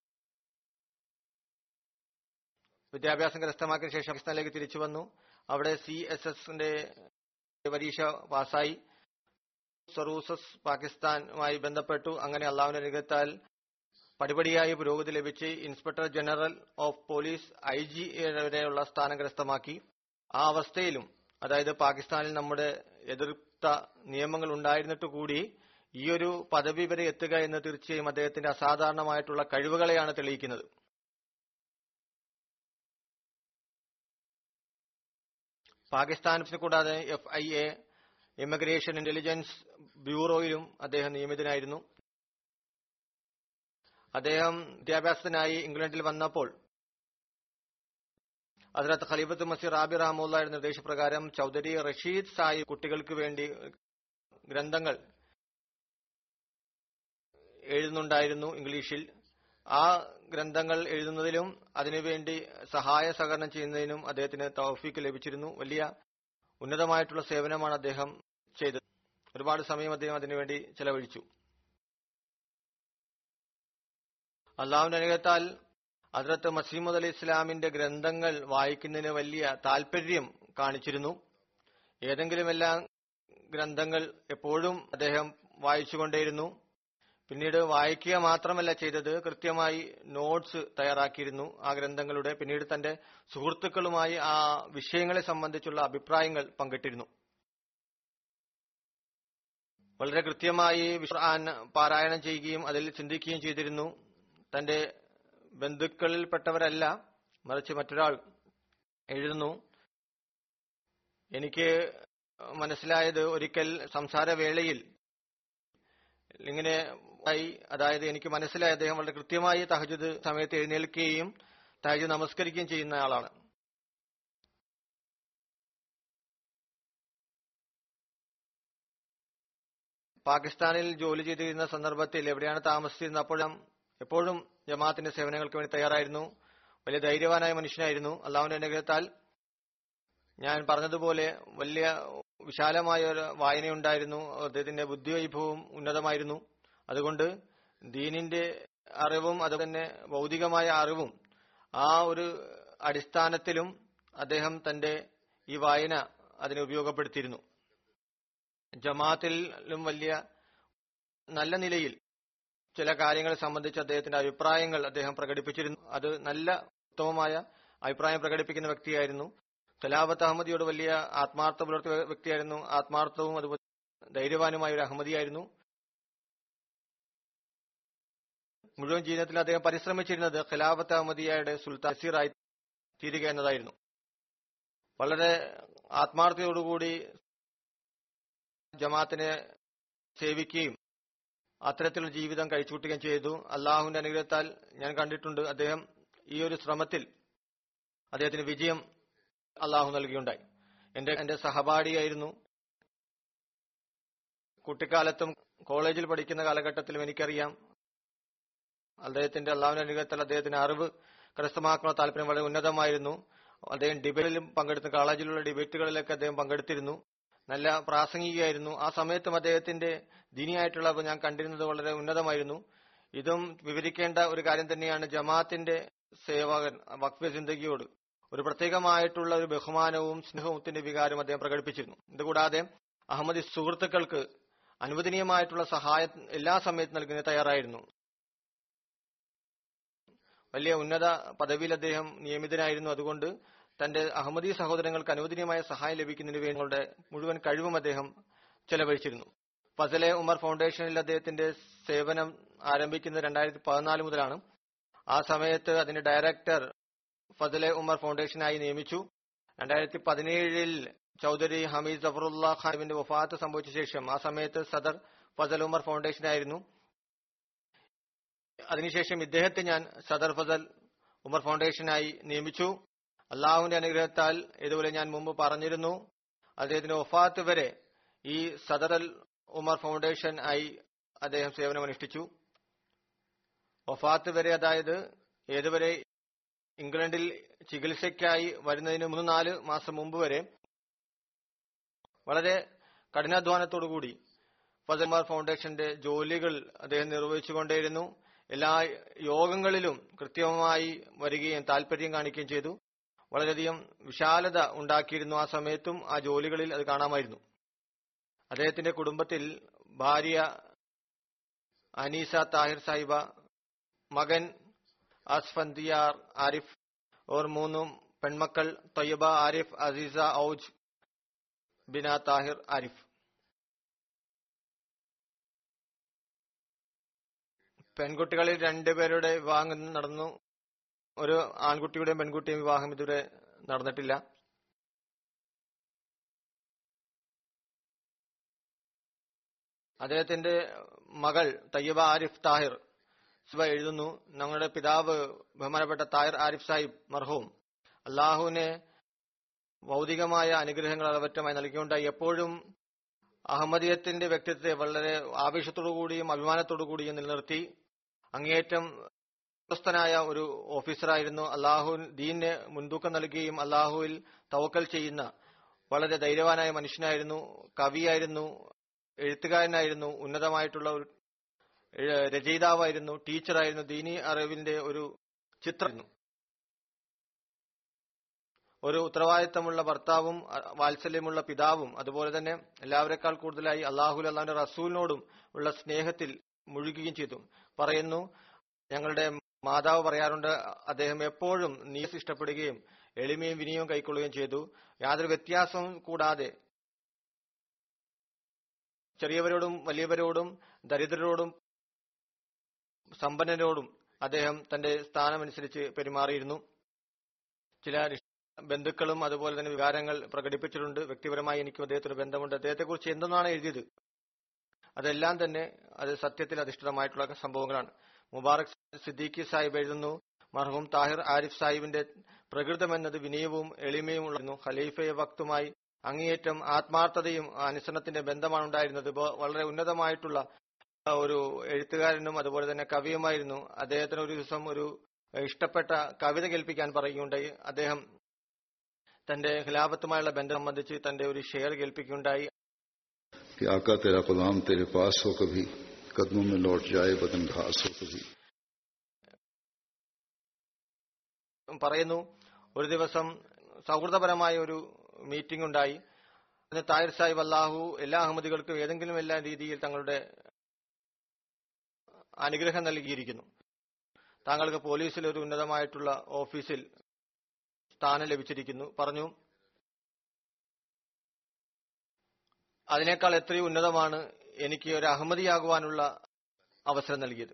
വിദ്യാഭ്യാസം കരസ്ഥമാക്കിയ ശേഷം പാകിസ്ഥാനിലേക്ക് തിരിച്ചു വന്നു അവിടെ സി എസ് എസിന്റെ പരീക്ഷ പാസ്സായി സറൂസസ് പാകിസ്ഥാനുമായി ബന്ധപ്പെട്ടു അങ്ങനെ അള്ളാഹുവിന്റെ അനുഗ്രഹത്താൽ പടിപടിയായി പുരോഗതി ലഭിച്ച് inspector general of police I G വരെയുള്ള സ്ഥാനം കരസ്ഥമാക്കി ആ അവസ്ഥയിലും അതായത് പാകിസ്ഥാനിൽ നമ്മുടെ എതിർത്ത നിയമങ്ങൾ ഉണ്ടായിരുന്നിട്ട് കൂടി ഈ ഒരു പദവി വരെ എത്തുക എന്ന് തീർച്ചയായും അദ്ദേഹത്തിന്റെ അസാധാരണമായിട്ടുള്ള കഴിവുകളെയാണ് തെളിയിക്കുന്നത് പാകിസ്ഥാൻ കൂടാതെ F I A immigration intelligence ബ്യൂറോയിലും അദ്ദേഹം നിയമിതനായിരുന്നു അദ്ദേഹം വിദ്യാഭ്യാസത്തിനായി ഇംഗ്ലണ്ടിൽ വന്നപ്പോൾ അതിനകത്ത് ഖലീഫത്ത് മസീർ റാബി റഹമുള്ളയുടെ നിർദ്ദേശപ്രകാരം ചൌധരി റഷീദ് സായി കുട്ടികൾക്ക് വേണ്ടി ഗ്രന്ഥങ്ങൾ എഴുതുന്നുണ്ടായിരുന്നു ഇംഗ്ലീഷിൽ ആ ഗ്രന്ഥങ്ങൾ എഴുതുന്നതിലും അതിനുവേണ്ടി സഹായ സഹകരണം ചെയ്യുന്നതിനും അദ്ദേഹത്തിന് തൗഫീക്ക് ലഭിച്ചിരുന്നു വലിയ ഉന്നതമായിട്ടുള്ള സേവനമാണ് അദ്ദേഹം ചെയ്തത് ഒരുപാട് സമയം അദ്ദേഹം അതിനുവേണ്ടി ചെലവഴിച്ചു അള്ളാഹുവിന്റെ അനുഗ്രഹത്താൽ അതിർത്ത് മസീമുദ് അലി ഇസ്ലാമിന്റെ ഗ്രന്ഥങ്ങൾ വായിക്കുന്നതിന് വലിയ താല്പര്യം കാണിച്ചിരുന്നു ഏതെങ്കിലും എല്ലാം ഗ്രന്ഥങ്ങൾ എപ്പോഴും അദ്ദേഹം വായിച്ചുകൊണ്ടേയിരുന്നു പിന്നീട് വായിക്കുക മാത്രമല്ല ചെയ്തത് കൃത്യമായി നോട്ട്സ് തയ്യാറാക്കിയിരുന്നു ആ ഗ്രന്ഥങ്ങളുടെ പിന്നീട് തന്റെ സുഹൃത്തുക്കളുമായി ആ വിഷയങ്ങളെ സംബന്ധിച്ചുള്ള അഭിപ്രായങ്ങൾ പങ്കിട്ടിരുന്നു വളരെ കൃത്യമായി ഖുർആൻ പാരായണം ചെയ്യുകയും അതിൽ ചിന്തിക്കുകയും ചെയ്തിരുന്നു തന്റെ ബന്ധുക്കളിൽപ്പെട്ടവരല്ല മറിച്ച് മറ്റൊരാൾ എഴുതുന്നു എനിക്ക് മനസ്സിലായത് ഒരിക്കൽ സംസാരവേളയിൽ ഇങ്ങനെ ആയി അതായത് എനിക്ക് മനസ്സിലായി അദ്ദേഹം വളരെ കൃത്യമായി തഹജുദ് സമയത്ത് എഴുന്നേൽക്കുകയും തഹജുദ് നമസ്കരിക്കുകയും ചെയ്യുന്ന ആളാണ് പാകിസ്ഥാനിൽ ജോലി ചെയ്തിരുന്ന സന്ദർഭത്തിൽ എവിടെയാണ് താമസിച്ചിരുന്നത് അപ്പോഴും എപ്പോഴും ജമാഅത്തിന്റെ സേവനങ്ങൾക്ക് വേണ്ടി തയ്യാറായിരുന്നു വലിയ ധൈര്യവാനായ മനുഷ്യനായിരുന്നു അള്ളാഹുവിന്റെ അനുഗ്രഹത്താൽ ഞാൻ പറഞ്ഞതുപോലെ വലിയ വിശാലമായ ഒരു വായനയുണ്ടായിരുന്നു അദ്ദേഹത്തിന്റെ ബുദ്ധിവൈഭവവും ഉന്നതമായിരുന്നു അതുകൊണ്ട് ദീനിന്റെ അറിവും അതുതന്നെ ഭൗതികമായ അറിവും ആ ഒരു അടിസ്ഥാനത്തിലും അദ്ദേഹം തന്റെ ഈ വായന അതിനെ ഉപയോഗപ്പെടുത്തിയിരുന്നു ജമാഅത്തിലും വലിയ നല്ല നിലയിൽ ചില കാര്യങ്ങളെ സംബന്ധിച്ച് അദ്ദേഹത്തിന്റെ അഭിപ്രായങ്ങൾ അദ്ദേഹം പ്രകടിപ്പിച്ചിരുന്നു അത് നല്ല ഉത്തമമായ അഭിപ്രായം പ്രകടിപ്പിക്കുന്ന വ്യക്തിയായിരുന്നു സലാബത്ത് അഹമ്മദിയോട് വലിയ ആത്മാർത്ഥ പുലർത്തിയ വ്യക്തിയായിരുന്നു ആത്മാർത്ഥവും അതുപോലെ ധൈര്യവാനുമായ ഒരു അഹമ്മദിയായിരുന്നു മുഴുവൻ ജീവിതത്തിൽ അദ്ദേഹം പരിശ്രമിച്ചിരുന്നത് ഖിലാഫത്ത് അഹമ്മദിയയുടെ സുൽത്താൻ നസീറായി തീരുക എന്നതായിരുന്നു വളരെ ആത്മാർത്ഥതയോടുകൂടി ജമാഅത്തിനെ സേവിക്കുകയും അത്തരത്തിലുള്ള ജീവിതം കഴിച്ചുകൂട്ടുകയും ചെയ്തു അള്ളാഹുവിന്റെ അനുഗ്രഹത്താൽ ഞാൻ കണ്ടിട്ടുണ്ട് അദ്ദേഹം ഈ ഒരു ശ്രമത്തിൽ അദ്ദേഹത്തിന് വിജയം അള്ളാഹു നൽകിയുണ്ടായി എന്റെ എന്റെ സഹപാഠിയായിരുന്നു കുട്ടിക്കാലത്തും കോളേജിൽ പഠിക്കുന്ന കാലഘട്ടത്തിലും എനിക്കറിയാം അദ്ദേഹത്തിന്റെ അള്ളാഹുവിന്റെ അനുഗ്രഹത്താൽ അദ്ദേഹത്തിന് അറിവ് കരസ്ഥമാക്കുന്ന താല്പര്യം വളരെ ഉന്നതമായിരുന്നു അദ്ദേഹം ഡിബേറ്റിലും പങ്കെടുത്തു കോളേജിലുള്ള ഡിബേറ്റുകളിലൊക്കെ അദ്ദേഹം പങ്കെടുത്തിരുന്നു നല്ല പ്രാസംഗികയായിരുന്നു ആ സമയത്തും അദ്ദേഹത്തിന്റെ ദീനിയായിട്ടുള്ള ഞാൻ കണ്ടിരുന്നത് വളരെ ഉന്നതമായിരുന്നു ഇതും വിവരിക്കേണ്ട ഒരു കാര്യം തന്നെയാണ് ജമാഅത്തിന്റെ സേവകൻ വക്ഫ സിന്ദഗിയോട് ഒരു പ്രത്യേകമായിട്ടുള്ള ഒരു ബഹുമാനവും സ്നേഹത്തിന്റെ വികാരവും അദ്ദേഹം പ്രകടിപ്പിച്ചിരുന്നു ഇതുകൂടാതെ അഹമ്മദി സുഹൃത്തുക്കൾക്ക് അനുവദനീയമായിട്ടുള്ള സഹായം എല്ലാ സമയത്തും നൽകുന്നതിന് തയ്യാറായിരുന്നു വലിയ ഉന്നത പദവിയിൽ അദ്ദേഹം നിയമിതനായിരുന്നു അതുകൊണ്ട് തന്റെ അഹമ്മദി സഹോദരങ്ങൾക്ക് അനുവദനീയമായ സഹായം ലഭിക്കുന്നതിന് വേണ്ടി മുഴുവൻ കഴിവും അദ്ദേഹം ചെലവഴിച്ചിരുന്നു ഫസലെ ഉമർ ഫൗണ്ടേഷനിൽ അദ്ദേഹത്തിന്റെ സേവനം ആരംഭിക്കുന്നത് രണ്ടായിരത്തി പതിനാല് മുതലാണ് ആ സമയത്ത് അതിന്റെ ഡയറക്ടർ ഫസലെ ഉമർ ഫൗണ്ടേഷനായി നിയമിച്ചു രണ്ടായിരത്തി പതിനേഴിൽ ചൌധരി ഹമീദ് ജഫറുല്ല ഖാനിന്റെ വഫാത്ത് സംഭവിച്ച ശേഷം ആ സമയത്ത് സദർ ഫസൽ ഉമർ ഫൗണ്ടേഷനായിരുന്നു അതിനുശേഷം ഇദ്ദേഹത്തെ ഞാൻ സദർ ഫസൽ ഉമർ ഫൗണ്ടേഷനായി നിയമിച്ചു അള്ളാഹുവിന്റെ അനുഗ്രഹത്താൽ ഇതുപോലെ ഞാൻ മുമ്പ് പറഞ്ഞിരുന്നു അദ്ദേഹത്തിന്റെ ഒഫാത്ത് വരെ ഈ സദർ അൽ ഉമർ ഫൗണ്ടേഷൻ ആയി അദ്ദേഹം സേവനമനുഷ്ഠിച്ചു ഒഫാത്ത് വരെ അതായത് ഏതുവരെ ഇംഗ്ലണ്ടിൽ ചികിത്സയ്ക്കായി വരുന്നതിന് മൂന്ന് നാല് മാസം മുമ്പ് വരെ വളരെ കഠിനാധ്വാനത്തോടുകൂടി ഫസൽമാർ ഫൗണ്ടേഷന്റെ ജോലികൾ അദ്ദേഹം നിർവഹിച്ചുകൊണ്ടേയിരുന്നു എല്ലാ യോഗങ്ങളിലും കൃത്യമായി വരികയും താല്പര്യം കാണിക്കുകയും ചെയ്തു വളരെയധികം വിശാലത ഉണ്ടാക്കിയിരുന്നു ആ സമയത്തും ആ ജോലികളിൽ അത് കാണാമായിരുന്നു അദ്ദേഹത്തിന്റെ കുടുംബത്തിൽ ഭാര്യ അനീസ താഹിർ സാഹിബ മകൻ അസ്ഫന്തിയാർ ആരിഫ് ഓർ മൂന്നും പെൺമക്കൾ തൊയ്യബ ആരിഫ് അസീസ ഔജ് ബിന താഹിർ ആരിഫ് പെൺകുട്ടികളിൽ രണ്ടുപേരുടെ വിവാഹം നടന്നു ഒരു ആൺകുട്ടിയുടെയും പെൺകുട്ടിയും വിവാഹം ഇതുവരെ നടന്നിട്ടില്ല അദ്ദേഹത്തിന്റെ മകൾ തയ്യബ ആരിഫ് താഹിർ സുബ എഴുതുന്നു ഞങ്ങളുടെ പിതാവ് ബഹുമാനപ്പെട്ട താഹിർ ആരിഫ് സാഹിബ് മർഹൂം അള്ളാഹുവിനെ ഭൗതികമായ അനുഗ്രഹങ്ങൾ അളവറ്റമായി നൽകിക്കൊണ്ടായി എപ്പോഴും അഹമ്മദീയത്തിന്റെ വ്യക്തിത്വത്തെ വളരെ ആവേശത്തോടു കൂടിയും അഭിമാനത്തോടു കൂടിയും നിലനിർത്തി അങ്ങേയറ്റം വിശ്വസ്തനായ ഒരു ഓഫീസറായിരുന്നു അള്ളാഹു ദീനിന് മുൻതൂക്കം നൽകുകയും അള്ളാഹുവിൽ തവക്കൽ ചെയ്യുന്ന വളരെ ധൈര്യവാനായ മനുഷ്യനായിരുന്നു കവിയായിരുന്നു എഴുത്തുകാരനായിരുന്നു ഉന്നതമായിട്ടുള്ള ഒരു എഴ- രചയിതാവായിരുന്നു ടീച്ചറായിരുന്നു ദീനി അറിവിന്റെ ഒരു ചിത്രമായിരുന്നു ഒരു ഉത്തരവാദിത്തമുള്ള ഭർത്താവും അ- വാത്സല്യമുള്ള പിതാവും അതുപോലെ തന്നെ എല്ലാവരെക്കാൾ കൂടുതലായി അള്ളാഹു അള്ളാഹുന്റെ റസൂലിനോടും ഉള്ള സ്നേഹത്തിൽ മുഴുകുകയും ചെയ്തു പറയുന്നു ഞങ്ങളുടെ മാതാവ് പറയാറുണ്ട് അദ്ദേഹം എപ്പോഴും നീസ് ഇഷ്ടപ്പെടുകയും എളിമയും വിനയവും കൈക്കൊള്ളുകയും ചെയ്തു യാതൊരു വ്യത്യാസവും കൂടാതെ ചെറിയവരോടും വലിയവരോടും ദരിദ്രരോടും സമ്പന്നരോടും അദ്ദേഹം തന്റെ സ്ഥാനമനുസരിച്ച് പെരുമാറിയിരുന്നു ചില രിഷ്- ബന്ധുക്കളും അതുപോലെ തന്നെ വികാരങ്ങൾ പ്രകടിപ്പിച്ചിട്ടുണ്ട് വ്യക്തിപരമായി എനിക്കും അദ്ദേഹത്തിന് ബന്ധമുണ്ട് അദ്ദേഹത്തെക്കുറിച്ച് എന്തെന്നാണ് എഴുതിയത് അതെല്ലാം തന്നെ അത് സത്യത്തിൽ അധിഷ്ഠിതമായിട്ടുള്ള സംഭവങ്ങളാണ് മുബാറക് സിദ്ദീഖി സാഹിബ് എഴുതുന്നു മർഹൂം താഹിർ ആരിഫ് സാഹിബിന്റെ പ്രകൃതം എന്നത് വിനയവും എളിമയും ഉള്ളായിരുന്നു ഖലീഫയെ വക്തുമായി അങ്ങേയറ്റം ആത്മാർത്ഥതയും അനുസരണത്തിന്റെ ബന്ധമാണ് ഉണ്ടായിരുന്നത് ഇപ്പോ വളരെ ഉന്നതമായിട്ടുള്ള ആ, ഒരു എഴുത്തുകാരനും അതുപോലെ തന്നെ കവിയുമായിരുന്നു അദ്ദേഹത്തിന് ഒരു ദിവസം ഒരു ഇഷ്ടപ്പെട്ട കവിത കേൾപ്പിക്കാൻ പറയുകയുണ്ടായി അദ്ദേഹം തന്റെ ഖിലാഫത്തുമായുള്ള ബന്ധം സംബന്ധിച്ച് തന്റെ ഒരു ഷെയർ കേൾപ്പിക്കുകയുണ്ടായി कि आका तेरा गुलाम तेरे पास हो कभी कदमों में लौट जाए बदन घास हो कभी പറയുന്നു ഒരു ദിവസം സൗഹൃദപരമായ ഒരു മീറ്റിംഗ് ഉണ്ടായി അതിന് താഹിർ സാഹിബ് അള്ളാഹു എല്ലാ അഹമ്മദികൾക്കും ഏതെങ്കിലും എല്ലാ രീതിയിൽ തങ്ങളുടെ അനുഗ്രഹം നൽകിയിരിക്കുന്നു താങ്കൾക്ക് പോലീസിൽ ഒരു ഉന്നതമായിട്ടുള്ള ഓഫീസിൽ സ്ഥാനം ലഭിച്ചിരിക്കുന്നു പറഞ്ഞു അതിനേക്കാൾ എത്രയോ ഉന്നതമാണ് എനിക്ക് ഒരു അഹമ്മദിയാകുവാനുള്ള അവസരം നൽകിയത്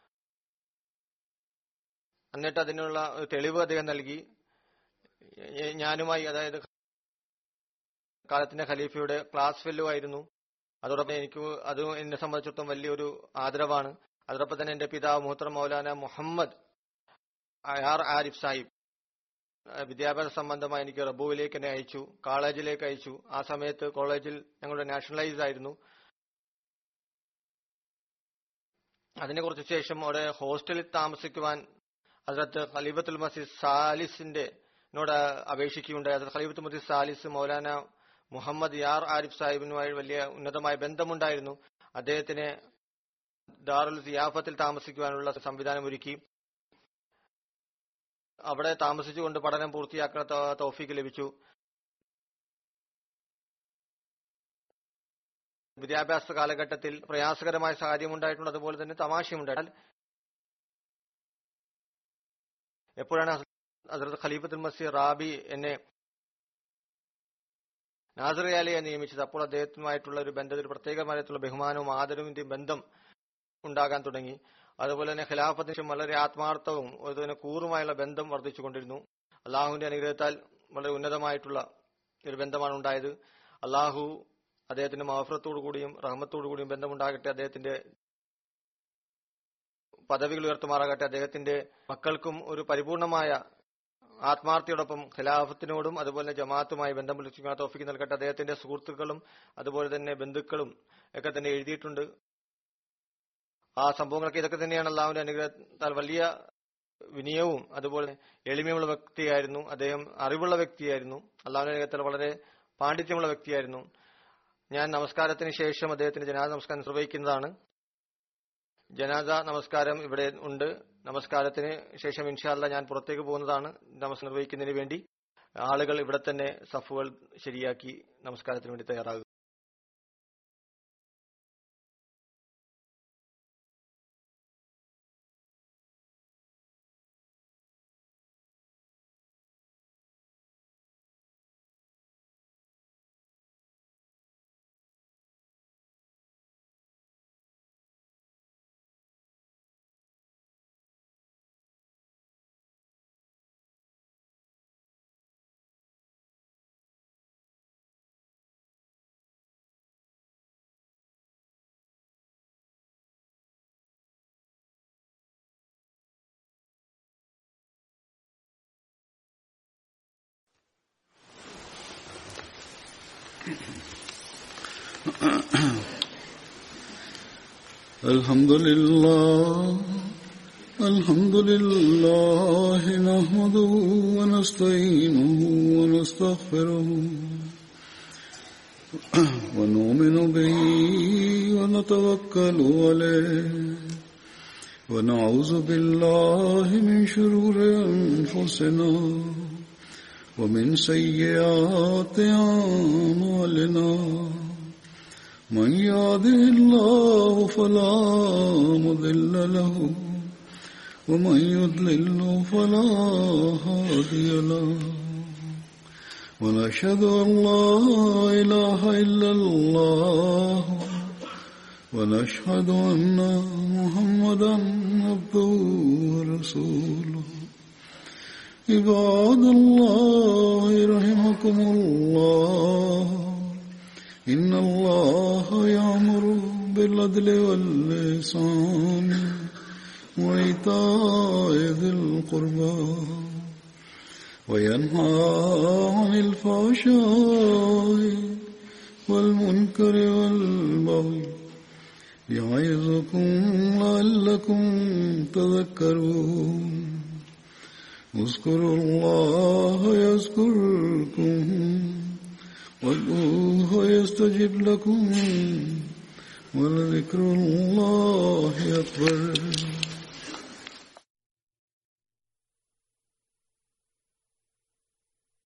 എന്നിട്ട് അതിനുള്ള ഒരു തെളിവ് അദ്ദേഹം നൽകി ഞ- ഞാനുമായി അതായത് കാലത്തിന്റെ ഖലീഫയുടെ ക്ലാസ് ഫെല്ലോ ആയിരുന്നു അതോടൊപ്പം എനിക്ക് അത് എന്നെ സംബന്ധിച്ചിടത്തോളം വലിയൊരു ആദരവാണ് അതോടൊപ്പം തന്നെ എന്റെ പിതാവ് മുഹത്തർ മൗലാന മുഹമ്മദ് ആർ ആരിഫ് സാഹിബ് ആ, വിദ്യാഭ്യാസ സംബന്ധമായി എനിക്ക് റബുവിലേക്ക് എന്നെ അയച്ചു കോളേജിലേക്ക് അയച്ചു ആ സമയത്ത് കോളേജിൽ ഞങ്ങളുടെ നാഷണലൈസ് ആയിരുന്നു അതിനെ കുറച്ച് ശേഷം അവിടെ ഹോസ്റ്റലിൽ താമസിക്കുവാൻ ഹസരത്ത് ഖലീഫത്തുൽ മസീദ് സാലിസിന്റെ നോട് അപേക്ഷിക്കുകയുണ്ടായി ഹസരത്ത് ഖലീഫത്തുൽ മസീദ് സാലിസ് മൗലാന മുഹമ്മദ് യാർ ആരിഫ് സാഹിബിനുമായി വലിയ ഉന്നതമായ ബന്ധമുണ്ടായിരുന്നു അദ്ദേഹത്തിന് ദാറുൽ സിയാഫത്തിൽ താമസിക്കുവാനുള്ള സംവിധാനം ഒരുക്കി അവിടെ താമസിച്ചുകൊണ്ട് പഠനം പൂർത്തിയാക്കുന്ന തൗ- തൗഫീക്ക് ലഭിച്ചു വിദ്യാഭ്യാസ കാലഘട്ടത്തിൽ പ്രയാസകരമായ സാഹചര്യം ഉണ്ടായിട്ടുണ്ട് അതുപോലെ തന്നെ തമാശയും ഉണ്ടായിട്ടുണ്ട് എപ്പോഴാണ് ഹസരത്ത് ഖലീഫത്തുൽ മസീർ റാബി എന്നെ നാസറിയാലിയെ നിയമിച്ചത് അപ്പോൾ അദ്ദേഹത്തുമായിട്ടുള്ള ഒരു ബന്ധത്തിൽ പ്രത്യേകമായിട്ടുള്ള ബഹുമാനവും ആദരവും ബന്ധം ഉണ്ടാകാൻ തുടങ്ങി അതുപോലെ തന്നെ ഖിലാഫത്തിന് വളരെ ആത്മാർത്ഥവും അതുപോലെ കൂറുമായുള്ള ബന്ധം വർദ്ധിച്ചുകൊണ്ടിരുന്നു അള്ളാഹുവിന്റെ അനുഗ്രഹത്താൽ വളരെ ഉന്നതമായിട്ടുള്ള ഒരു ബന്ധമാണ് ഉണ്ടായത് അള്ളാഹു അദ്ദേഹത്തിന്റെ മാഫറത്തോടു കൂടിയും റഹ്മത്തോടു കൂടിയും ബന്ധമുണ്ടാകട്ടെ അദ്ദേഹത്തിന്റെ പദവികൾ ഉയർത്തുമാറാകട്ടെ അദ്ദേഹത്തിന്റെ മക്കൾക്കും ഒരു പരിപൂർണമായ ആത്മാർത്ഥയോടൊപ്പം ഖിലാഫത്തിനോടും അതുപോലെ ജമാഅത്തുമായി ബന്ധം പുലർത്തിക്കാൻ തോഫിക്ക് നൽകട്ടെ അദ്ദേഹത്തിന്റെ സുഹൃത്തുക്കളും അതുപോലെ തന്നെ ബന്ധുക്കളും ഒക്കെ തന്നെ എഴുതിയിട്ടുണ്ട് ആ സംഭവങ്ങളൊക്കെ ഇതൊക്കെ തന്നെയാണ് അള്ളാഹുവിന്റെ അനുഗ്രഹത്താൽ വലിയ വിനയവും അതുപോലെ എളിമയുള്ള വ്യക്തിയായിരുന്നു അദ്ദേഹം അറിവുള്ള വ്യക്തിയായിരുന്നു അള്ളാഹുവിന്റെ അനുഗ്രഹത്താൽ വളരെ പാണ്ഡിത്യമുള്ള വ്യക്തിയായിരുന്നു ഞാൻ നമസ്കാരത്തിന് ശേഷം അദ്ദേഹത്തിന് ജനാദ നമസ്കാരം നിർവഹിക്കുന്നതാണ് ജനാദ നമസ്കാരം ഇവിടെ ഉണ്ട് നമസ്കാരത്തിന് ശേഷം ഇൻഷാല്ല ഞാൻ പുറത്തേക്ക് പോകുന്നതാണ് നമസ്കാരം നിർവഹിക്കുന്നതിന് വേണ്ടി ആളുകൾ ഇവിടെ തന്നെ സഫുകൾ ശരിയാക്കി നമസ്കാരത്തിന് വേണ്ടി തയ്യാറാകുക الحمد لله الحمد لله نحمده ونستعينه ونستغفره ونؤمن به ونتوكل عليه ونعوذ بالله من شرور أنفسنا ومن سيئات أعمالنا من يهده الله فلا مضل له ومن يضلل فلا هادي له ونشهد أن لا إله إلا الله ونشهد أن محمدا عبده ورسوله عباد الله رحمكم الله إن الله يأمر بالعدل واللسان وإيتاء ذي القربى وينهى عن الفحشاء والمنكر والبغي يعظكم لعلكم تذكرون اذكروا الله يذكركم وادعوه يستجب لكم ولذكر الله أكبر